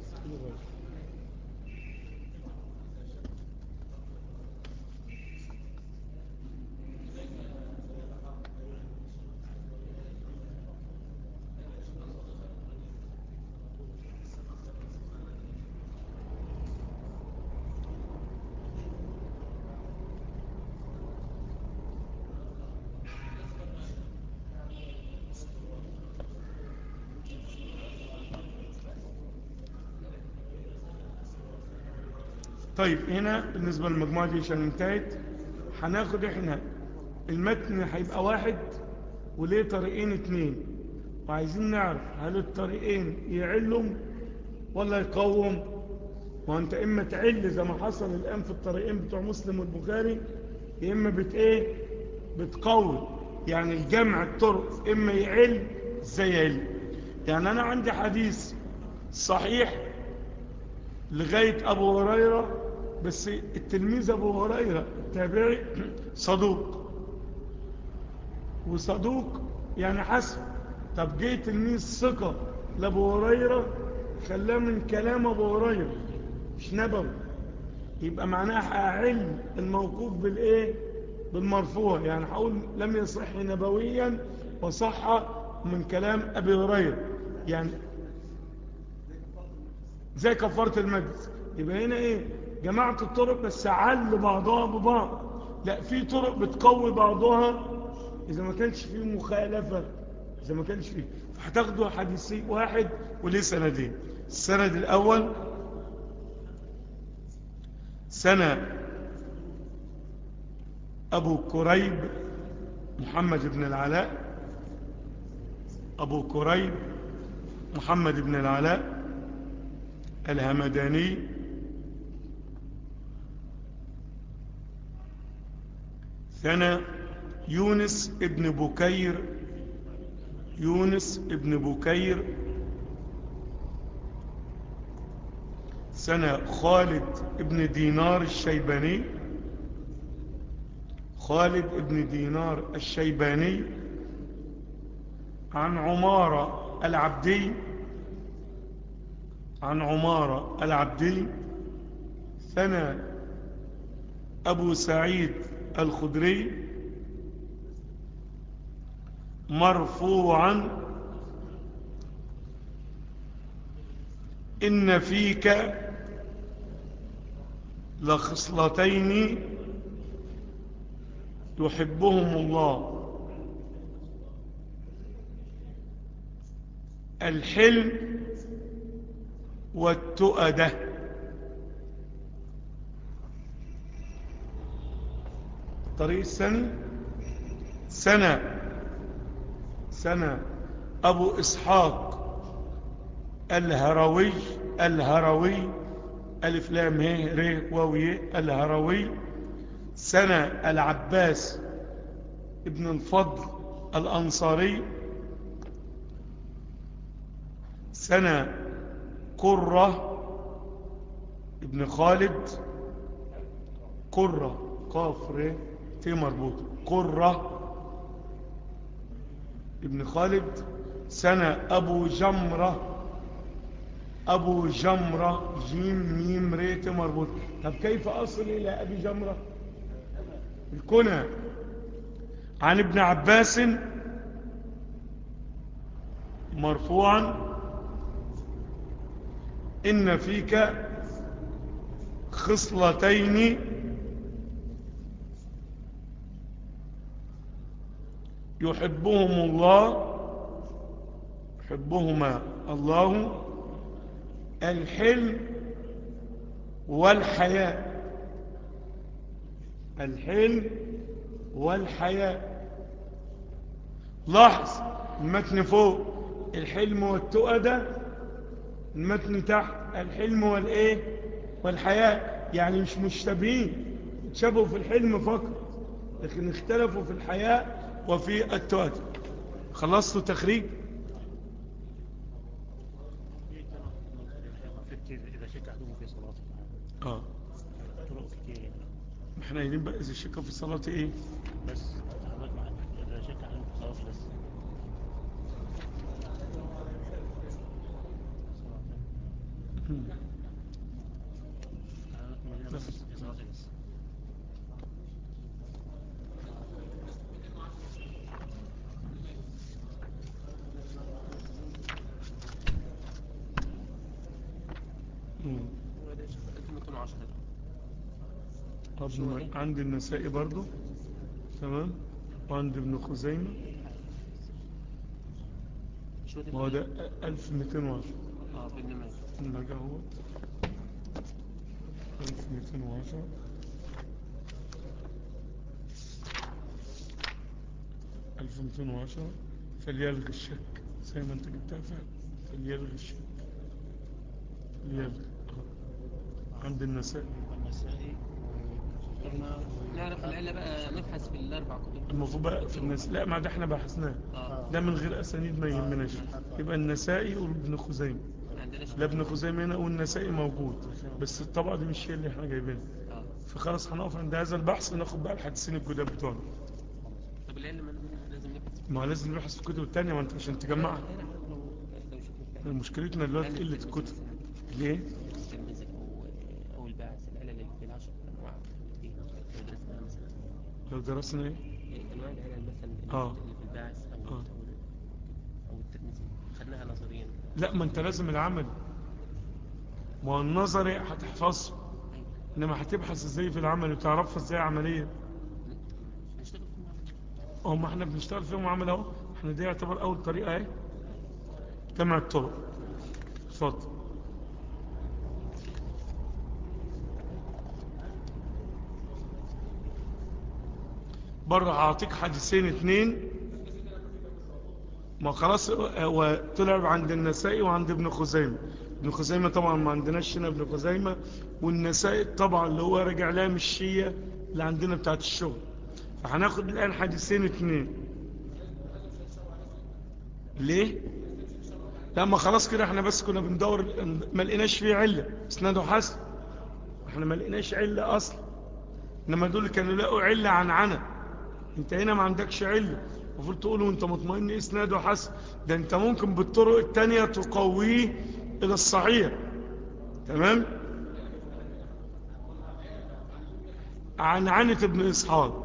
طيب هنا بالنسبة للمجموعة دي عشان انتهت هناخد احنا المتن هيبقى واحد وليه طريقين اتنين وعايزين نعرف هل الطريقين يعلهم ولا يقوم وانت اما تعل زي ما حصل الان في الطريقين بتوع مسلم والبخاري يا اما بت ايه بتقوي يعني الجمع الطرق اما يعل زي يعل يعني انا عندي حديث صحيح لغاية أبو هريرة بس التلميذ أبو هريرة التابعي صدوق وصدوق يعني حسن طب جه تلميذ ثقة لأبو هريرة خلاه من كلام أبو هريرة مش نبوي يبقى معناها هعل الموقوف بالإيه بالمرفوع يعني هقول لم يصح نبويا وصح من كلام أبي هريرة يعني زي كفارة المجلس يبقى هنا ايه جماعة الطرق بس عل بعضها ببعض لا في طرق بتقوي بعضها اذا ما كانش فيه مخالفة اذا ما كانش فيه فهتاخدوا حديثي واحد وليه سندين السند الاول سنة ابو كريب محمد بن العلاء ابو كريب محمد بن العلاء الهمداني ثنى يونس ابن بكير يونس ابن بكير سنة خالد ابن دينار الشيباني خالد ابن دينار الشيباني عن عمارة العبدي عن عمارة العبدي ثنى أبو سعيد الخدري مرفوعا إن فيك لخصلتين يحبهم الله الحلم والتؤدة طريق السنة سنة سنة أبو إسحاق الهروي الهروي ألف لام ه ر واوي الهروي سنة العباس ابن الفضل الأنصاري سنة قرة ابن خالد قرة قاف ر ت مربوطة قرة ابن خالد سنة أبو جمرة أبو جمرة جيم ميم ريت مربوط طب كيف أصل إلى أبي جمرة الكنى عن ابن عباس مرفوعا إن فيك خصلتين يحبهم الله يحبهما الله الحلم والحياء الحلم والحياء لاحظ المتن فوق الحلم والتقى ده المتن تحت الحلم والايه والحياء يعني مش مشتبهين تشابهوا في الحلم فقط لكن اختلفوا في الحياء وفي التقى خلصتوا تخريج إذا شك أحدهم في صلاته اه طرق كتير يعني احنا قايلين بقى اذا الشك في الصلاه ايه بس حضرتك مع إذا شك أحدهم في صلاته بس حضرتك بس في صلاته بس مم. ممكن 10 طب عند النسائي برضو تمام وعند ابن خزيمة شو ما هو ده 1210 اه بابن ماجه المجا هو 1210 1210 فليلغي الشك زي ما انت جبتها فعلا فليلغي الشك فليلغي آه. عند النسائي والنسائي قلنا نعرف العلة بقى نبحث في الأربع كتب المفروض بقى في الناس لا ما ده احنا بحثناه اه ده من غير اسانيد ما يهمناش يبقى النسائي وابن خزيمه ما عندناش لا ابن خزيمه هنا والنسائي موجود بس الطبعه دي مش هي اللي احنا جايبينها اه فخلاص هنقف عند هذا البحث وناخد بقى الحديثين الجداد بتوعنا طب العلة ما لازم نبحث ما هو لازم نبحث في الكتب الثانيه ما انت عشان تجمعها أنا عارف لو لو شفنا مشكلتنا دلوقتي قله الكتب ليه؟ الترمذي أو أو الباعث العلة اللي في العشر أنواع دي لو درسناها مثلا لو درسنا ايه؟ أنواع العلل مثلا اللي آه. اللي في الباعث أو آه. أو الترمذي خدناها نظريا لا ما انت لازم العمل ما هو النظري هتحفظه أيوة انما هتبحث ازاي في العمل وتعرفها ازاي عمليا نشتغل في المعمل هم احنا بنشتغل فيهم عمل اهو احنا دي يعتبر اول طريقه اهي جمع الطرق اتفضل بره هعطيك حديثين اتنين ما خلاص هو طلع عند النسائي وعند ابن خزيمة ابن خزيمة طبعا ما عندناش هنا ابن خزيمة والنسائي طبعا اللي هو راجع لها من الشية اللي عندنا بتاعت الشغل فهناخد الآن حديثين اتنين ليه؟ لا ما خلاص كده احنا بس كنا بندور ما لقيناش فيه علة اسناده حسن احنا ما لقيناش علة اصلا انما دول كانوا لقوا علة عن عنا انت هنا ما عندكش علة المفروض تقولوا انت مطمئن اسناده حسن ده انت ممكن بالطرق التانية تقويه الى الصحيح تمام عن عنة ابن اسحاق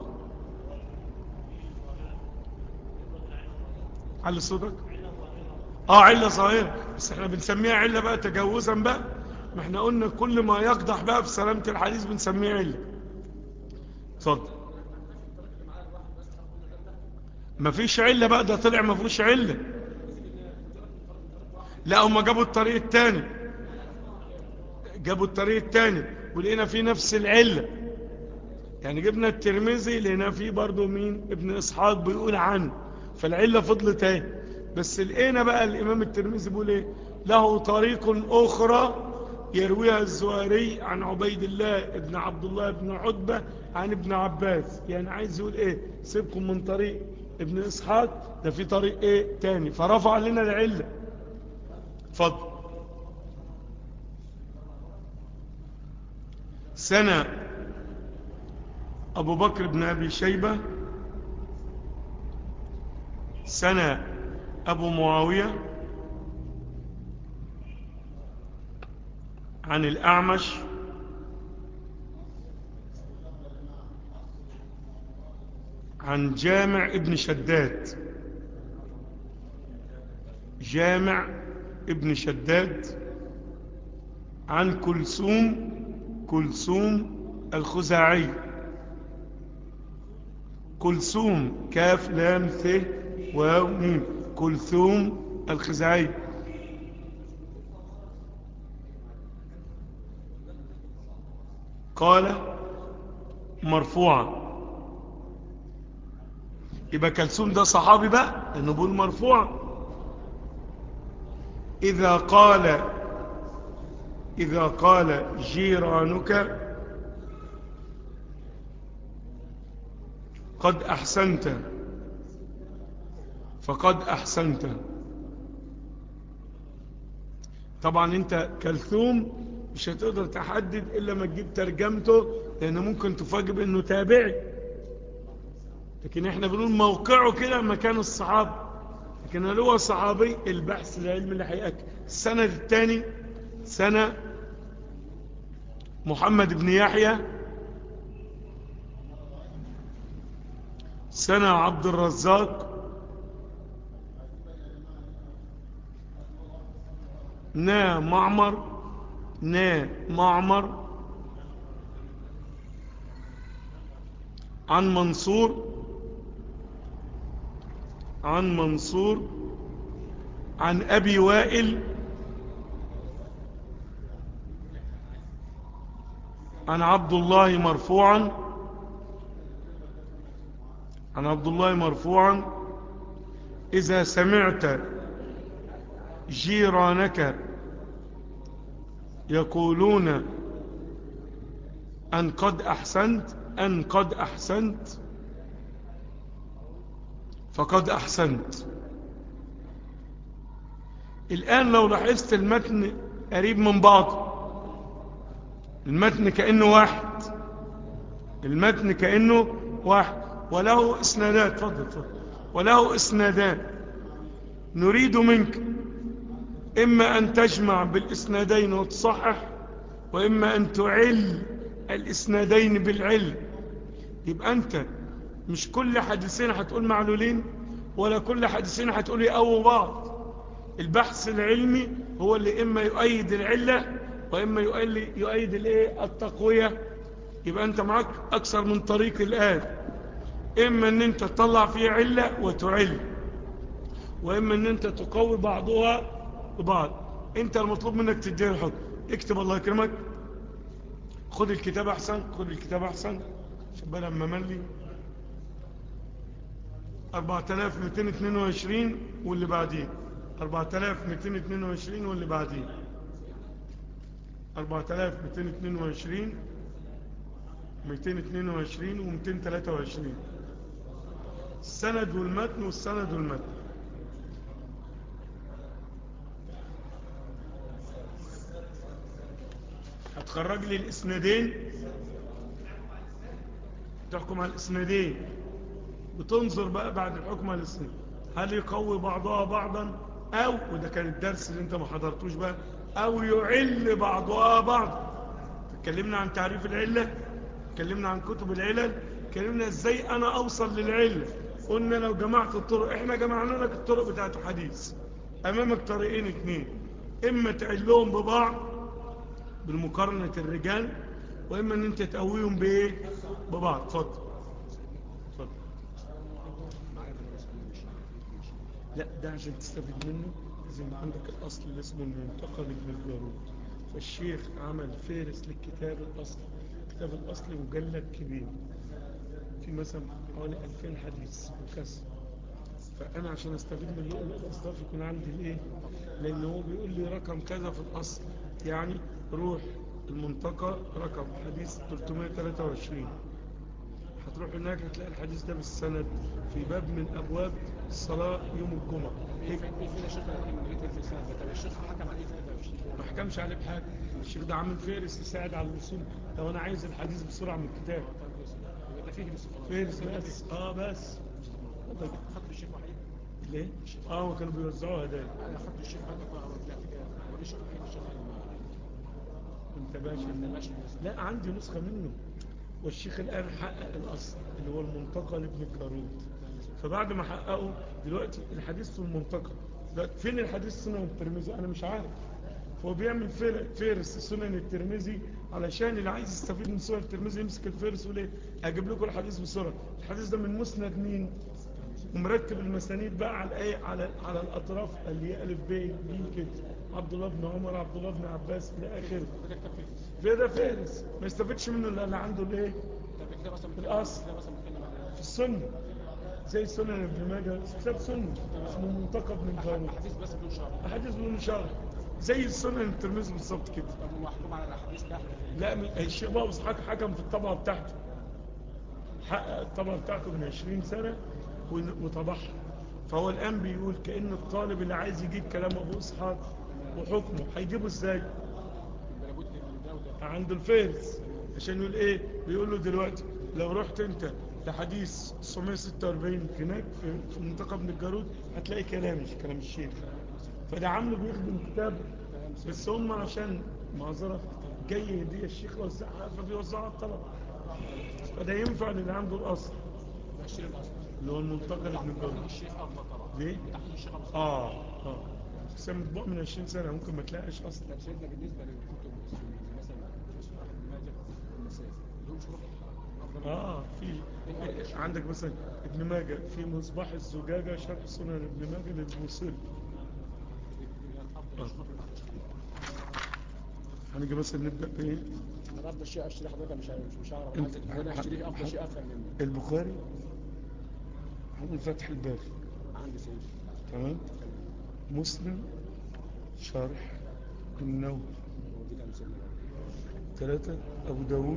على صوتك اه علة صغيرة بس احنا بنسميها علة بقى تجوزا بقى ما احنا قلنا كل ما يقضح بقى في سلامة الحديث بنسميه علة اتفضل ما فيش علة بقى ده طلع ما فيهوش علة لا هم جابوا الطريق التاني جابوا الطريق التاني ولقينا فيه نفس العلة يعني جبنا الترمذي لقينا فيه برضو مين ابن اسحاق بيقول عنه فالعلة فضلت اهي بس لقينا بقى الامام الترمذي بيقول ايه له طريق اخرى يرويها الزهري عن عبيد الله ابن عبد الله بن عتبة عن ابن عباس يعني عايز يقول ايه سيبكم من طريق ابن اسحاق ده في طريق ايه تاني فرفع لنا العلة اتفضل سنة أبو بكر بن أبي شيبة سنة أبو معاوية عن الأعمش عن جامع ابن شداد جامع ابن شداد عن كلثوم كلثوم الخزاعي كلثوم كاف لام ث واو ميم كلثوم الخزاعي قال مرفوعا يبقى كلثوم ده صحابي بقى لانه بيقول مرفوع اذا قال اذا قال جيرانك قد احسنت فقد احسنت طبعا انت كلثوم مش هتقدر تحدد الا ما تجيب ترجمته لان ممكن تفاجئ بانه تابعي لكن احنا بنقول موقعه كده مكان الصحابة لكن هل هو صحابي البحث العلمي اللي هيأكد السند الثاني سنة محمد بن يحيى سنة عبد الرزاق نا معمر نا معمر عن منصور عن منصور عن أبي وائل عن عبد الله مرفوعا عن عبد الله مرفوعا إذا سمعت جيرانك يقولون أن قد أحسنت أن قد أحسنت فقد أحسنت الآن لو لاحظت المتن قريب من بعض المتن كأنه واحد المتن كأنه واحد وله اسنادات فضل فضل وله اسنادان نريد منك إما أن تجمع بالإسنادين وتصحح وإما أن تعل الإسنادين بالعلم يبقى أنت مش كل حديثين هتقول معلولين ولا كل حديثين هتقول يقووا بعض البحث العلمي هو اللي إما يؤيد العلة وإما يؤيد الايه التقوية يبقى أنت معك أكثر من طريق الآن إما أن أنت تطلع فيه علة وتعل وإما أن أنت تقوي بعضها ببعض أنت المطلوب منك تدير الحكم اكتب الله يكرمك خد الكتاب أحسن خد الكتاب أحسن شبه لما ملي 4222 واللي بعدين 4222 واللي بعدين 4222 222 و 223 السند والمتن والسند والمتن هتخرج لي الاسنادين تحكم على الاسنادين بتنظر بقى بعد الحكم على الاسناد هل يقوي بعضها بعضا او وده كان الدرس اللي انت ما حضرتوش بقى او يعل بعضها بعض اتكلمنا عن تعريف العلة اتكلمنا عن كتب العلل اتكلمنا ازاي انا اوصل للعلة قلنا لو جمعت الطرق احنا جمعنا لك الطرق بتاعت حديث امامك طريقين اتنين اما تعلهم ببعض بالمقارنة الرجال واما ان انت تقويهم بايه ببعض اتفضل اتفضل لا ده عشان تستفيد منه لازم يبقى عندك الاصل اللي اسمه المنتقى لابن الجارود فالشيخ عمل فارس للكتاب الاصلي الكتاب الاصلي مجلد كبير في مثلا حوالي 2000 حديث وكسر فانا عشان استفيد من اللؤلؤ الاصداف يكون عندي الايه لان هو بيقول لي رقم كذا في الاصل يعني روح المنطقة رقم حديث 323 هتروح هناك هتلاقي الحديث ده بالسند في باب من ابواب الصلاة يوم الجمعة ايه في شيخ في السنة طب الشيخ حكم عليه في 23 ما حكمش عليه بحاجة الشيخ ده عامل فارس يساعد على الوصول لو انا عايز الحديث بسرعة من الكتاب ده فيه الاستفراغ فارس بس اه بس خط الشيخ وحيد ليه اه وكانوا بيوزعوا هدايا انا خط الشيخ وحيد بقى رجعت كده وليش الوحيد الشيخ انت باشا ماشي لا عندي نسخة منه والشيخ الآن حقق الأصل اللي هو المنطقة لابن الجارود فبعد ما حققه دلوقتي الحديث في المنطقة دلوقتي فين الحديث سنن الترمذي أنا مش عارف فهو بيعمل فر- فارس سنن الترمذي علشان اللي عايز يستفيد من سنن الترمذي يمسك الفارس ويقول ايه اجيب لكم الحديث بسرعه الحديث ده من مسند مين ومرتب المسانيد بقى على ايه على على الاطراف اللي هي الف ب ج كده عبد الله بن عمر عبد الله بن عباس الى اخره ده كتاب فيه في ده فارس ما يستفدش منه الا اللي عنده الايه طب كده مثلا الأصل. كده مثلا بنتكلم عن في السنه زي سنن ابن ماجه كتاب سنه اسمه منتقى بن جارود احاديث بس بدون شرح احاديث بدون شرح زي السنن الترمذي بالظبط كده طب ومحكوم على الاحاديث تحت لا م- الشيخ بابا اسحاق حكم في الطبعه بتاعته حقق الطبعه بتاعته من 20 سنه ون- وطبعها فهو الان بيقول كان الطالب اللي عايز يجيب كلام ابو اسحاق وحكمه هيجيبه ازاي يبقى لابد من ده وده عند الفارس عشان يقول ايه بيقول له دلوقتي لو رحت انت لحديث 946 هناك في, في منطقه ابن الجارود هتلاقي كلام مش كلام الشيخ فده عامله بيخدم كتاب بس هم عشان معذره جاي هديه الشيخ وزعها فبيوزعها على الطلبه فده ينفع للي عنده الاصل ده الشيء الاصل اللي هو المنطقه لابن الجارود الشيخ ابو طبعا ليه؟ تحقيق الشيخ ابو اه اه بس هي مطبوع من 20 سنه ممكن ما تلاقيش اصلا طب سيدنا بالنسبه للكتب السنيه زي مثلا شرح ابن ماجه والنسائي لهم شروح افضل اه في عندك مثلا ابن ماجه في مصباح الزجاجة شرح سنن ابن ماجه للبوصيري يعني افضل آه. الشروح اللي هنيجي مثلا نبدأ بايه انا افضل شيء اشتري حضرتك مش مش مش هعرف عايز انا اشتري افضل شيء افهم منه البخاري هنقول فتح الباري عندي سيد تمام مسلم شرح النووي موجود عند سيدنا الأول. ثلاثة أبو داود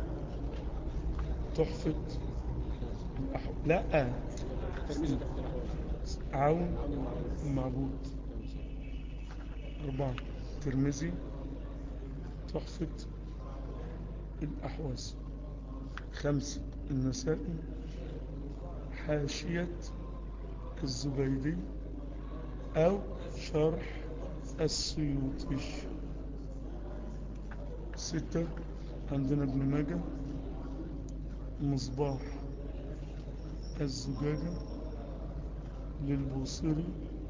تحفة الأح... لا تلميذ تحت الاحوال عون عون المعروف المعبود تمام سيد. أربعة ترمذي تحفة الأحواز خمسة النسائي حاشية الزبيدي أو شرح السيوطي ستة عندنا ابن ماجه مصباح الزجاجة للبوصيري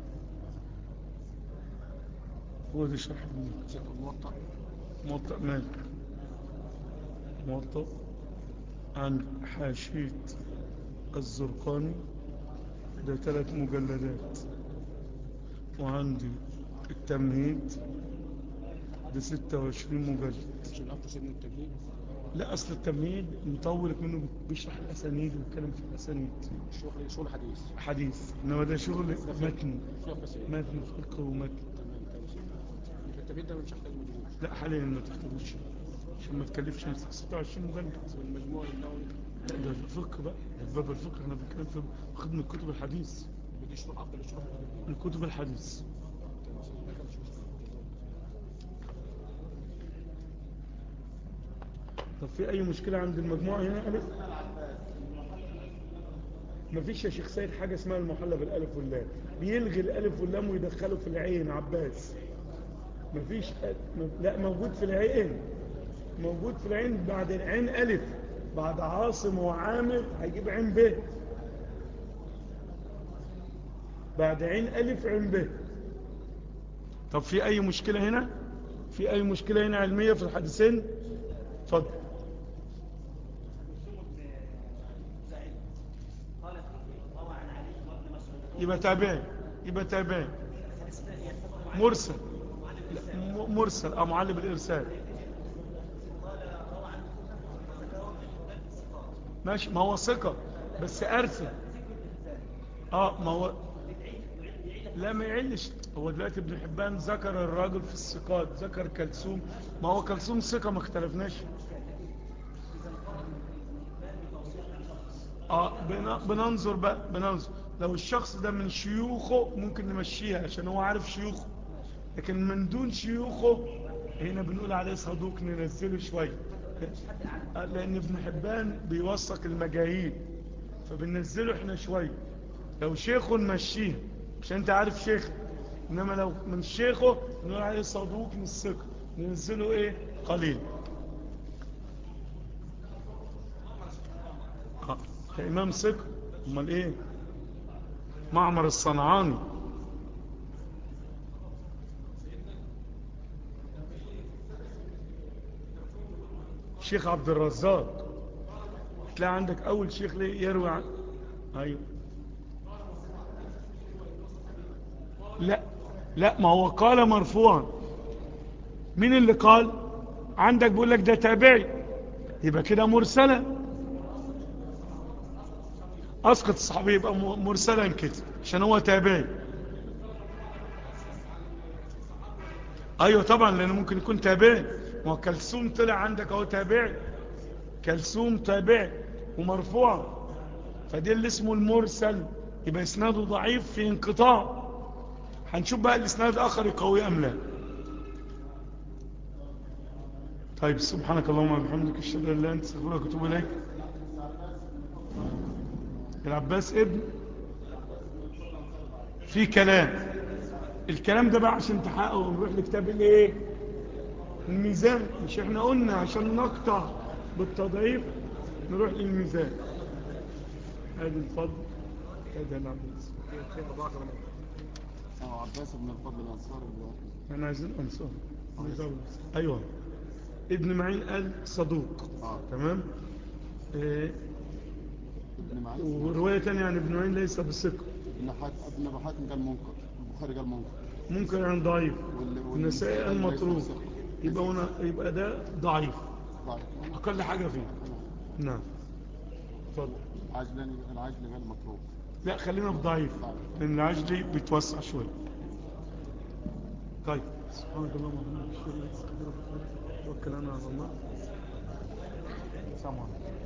هو ده شرح ابن ماجه ستة موطأ موطأ مالك موطأ عن حاشية الزرقاني ده ثلاث مجلدات وعندي التمهيد ده 26 مجلد مش الافضل سيدنا التمهيد لا أصل التمهيد مطول منه بيشرح الأسانيد ويتكلم في الأسانيد الشغل شغل حديث حديث إنما ده شغل متن فقه سيد متن فقه ومتن تمام تمام سيد يبقى التمهيد ده مش هحتاج مجهود لا حاليا ما تحتاجوش عشان ما تكلفش نفسك 26 مجلد والمجموع النووي لا ده الفقه بقى ده باب الفقه احنا بنتكلم في واخد من كتب الحديث بدي شروح افضل الشروح اللي من كتب الحديث تمام سيد ما كانش مشكله طب في اي مشكلة عند المجموعة هنا الف مفيش يا شيخ سيد حاجة اسمها المحلى بالالف واللام بيلغي الالف واللام ويدخله في العين عباس مفيش أ- م- لا موجود في العين موجود في العين بعد العين الف بعد عاصم وعامر هيجيب عين ب بعد عين الف عين ب طب في اي مشكلة هنا في اي مشكلة هنا علمية في الحديثين اتفضل يبقى تابعي يبقى تابعي مرسل لا، م- مرسل او معلم الارسال ماشي ما هو ثقة بس ارسل اه ما هو لا ما يعلش هو دلوقتي ابن حبان ذكر الراجل في الثقات ذكر كلثوم ما هو كلثوم ثقة ما اختلفناش اه بن- بننظر بقى بننظر لو الشخص ده من شيوخه ممكن نمشيها عشان هو عارف شيوخه لكن من دون شيوخه هنا بنقول عليه صدوق ننزله شوية آه، لان ابن حبان بيوثق المجاهيل فبننزله احنا شويه لو شيخه نمشيه مش انت عارف شيخ انما لو من شيخه نقول عليه صدوق من الثقه ننزله ايه قليل آه، ده امام ثقه امال ايه معمر الصنعاني شيخ عبد الرزاق تلاقي عندك اول شيخ ليه يروي عن ايوه لا لا ما هو قال مرفوعا مين اللي قال عندك بيقول لك ده تابعي يبقى كده مرسلا اسقط الصحابي يبقى م- مرسلا كده عشان هو تابعي ايوه طبعا لانه ممكن يكون تابعي ما هو كلثوم طلع عندك اهو تابعي كلثوم تابعي ومرفوع فدي اللي اسمه المرسل يبقى اسناده ضعيف في انقطاع هنشوف بقى الاسناد الاخر يقوي ام لا طيب سبحانك اللهم وبحمدك اشهد ان لا اله الا انت استغفرك واتوب اليك العباس ابن في كلام الكلام ده بقى عشان تحققه ونروح لكتاب الايه الميزان مش احنا قلنا عشان نقطع بالتضعيف نروح للميزان ادي الفضل ادي العباس اه عباس بن الفضل الانصاري اللي احنا عايزين انصار نزود. ايوه ابن معين قال صدوق اه تمام إيه ابن معين ورواية تانية عن ابن معين ليس بثقة ابن حاتم ابن ابي حاتم قال منكر البخاري قال منكر ممكن عن ضعيف وال- وال- النسائي قال ليس مطروق بثقة. يبقى هنا يبقى ده ضعيف ضعيف. اقل حاجة فيه نعم اتفضل عجلاني العجل قال مطروق لا خلينا في ضعيف لان العجلي بيتوسع شوية طيب سبحانك اللهم وبحمدك اشهد ان لا اله الا انت استغفرك واتوب اليك توكل انا على الله سلام عليكم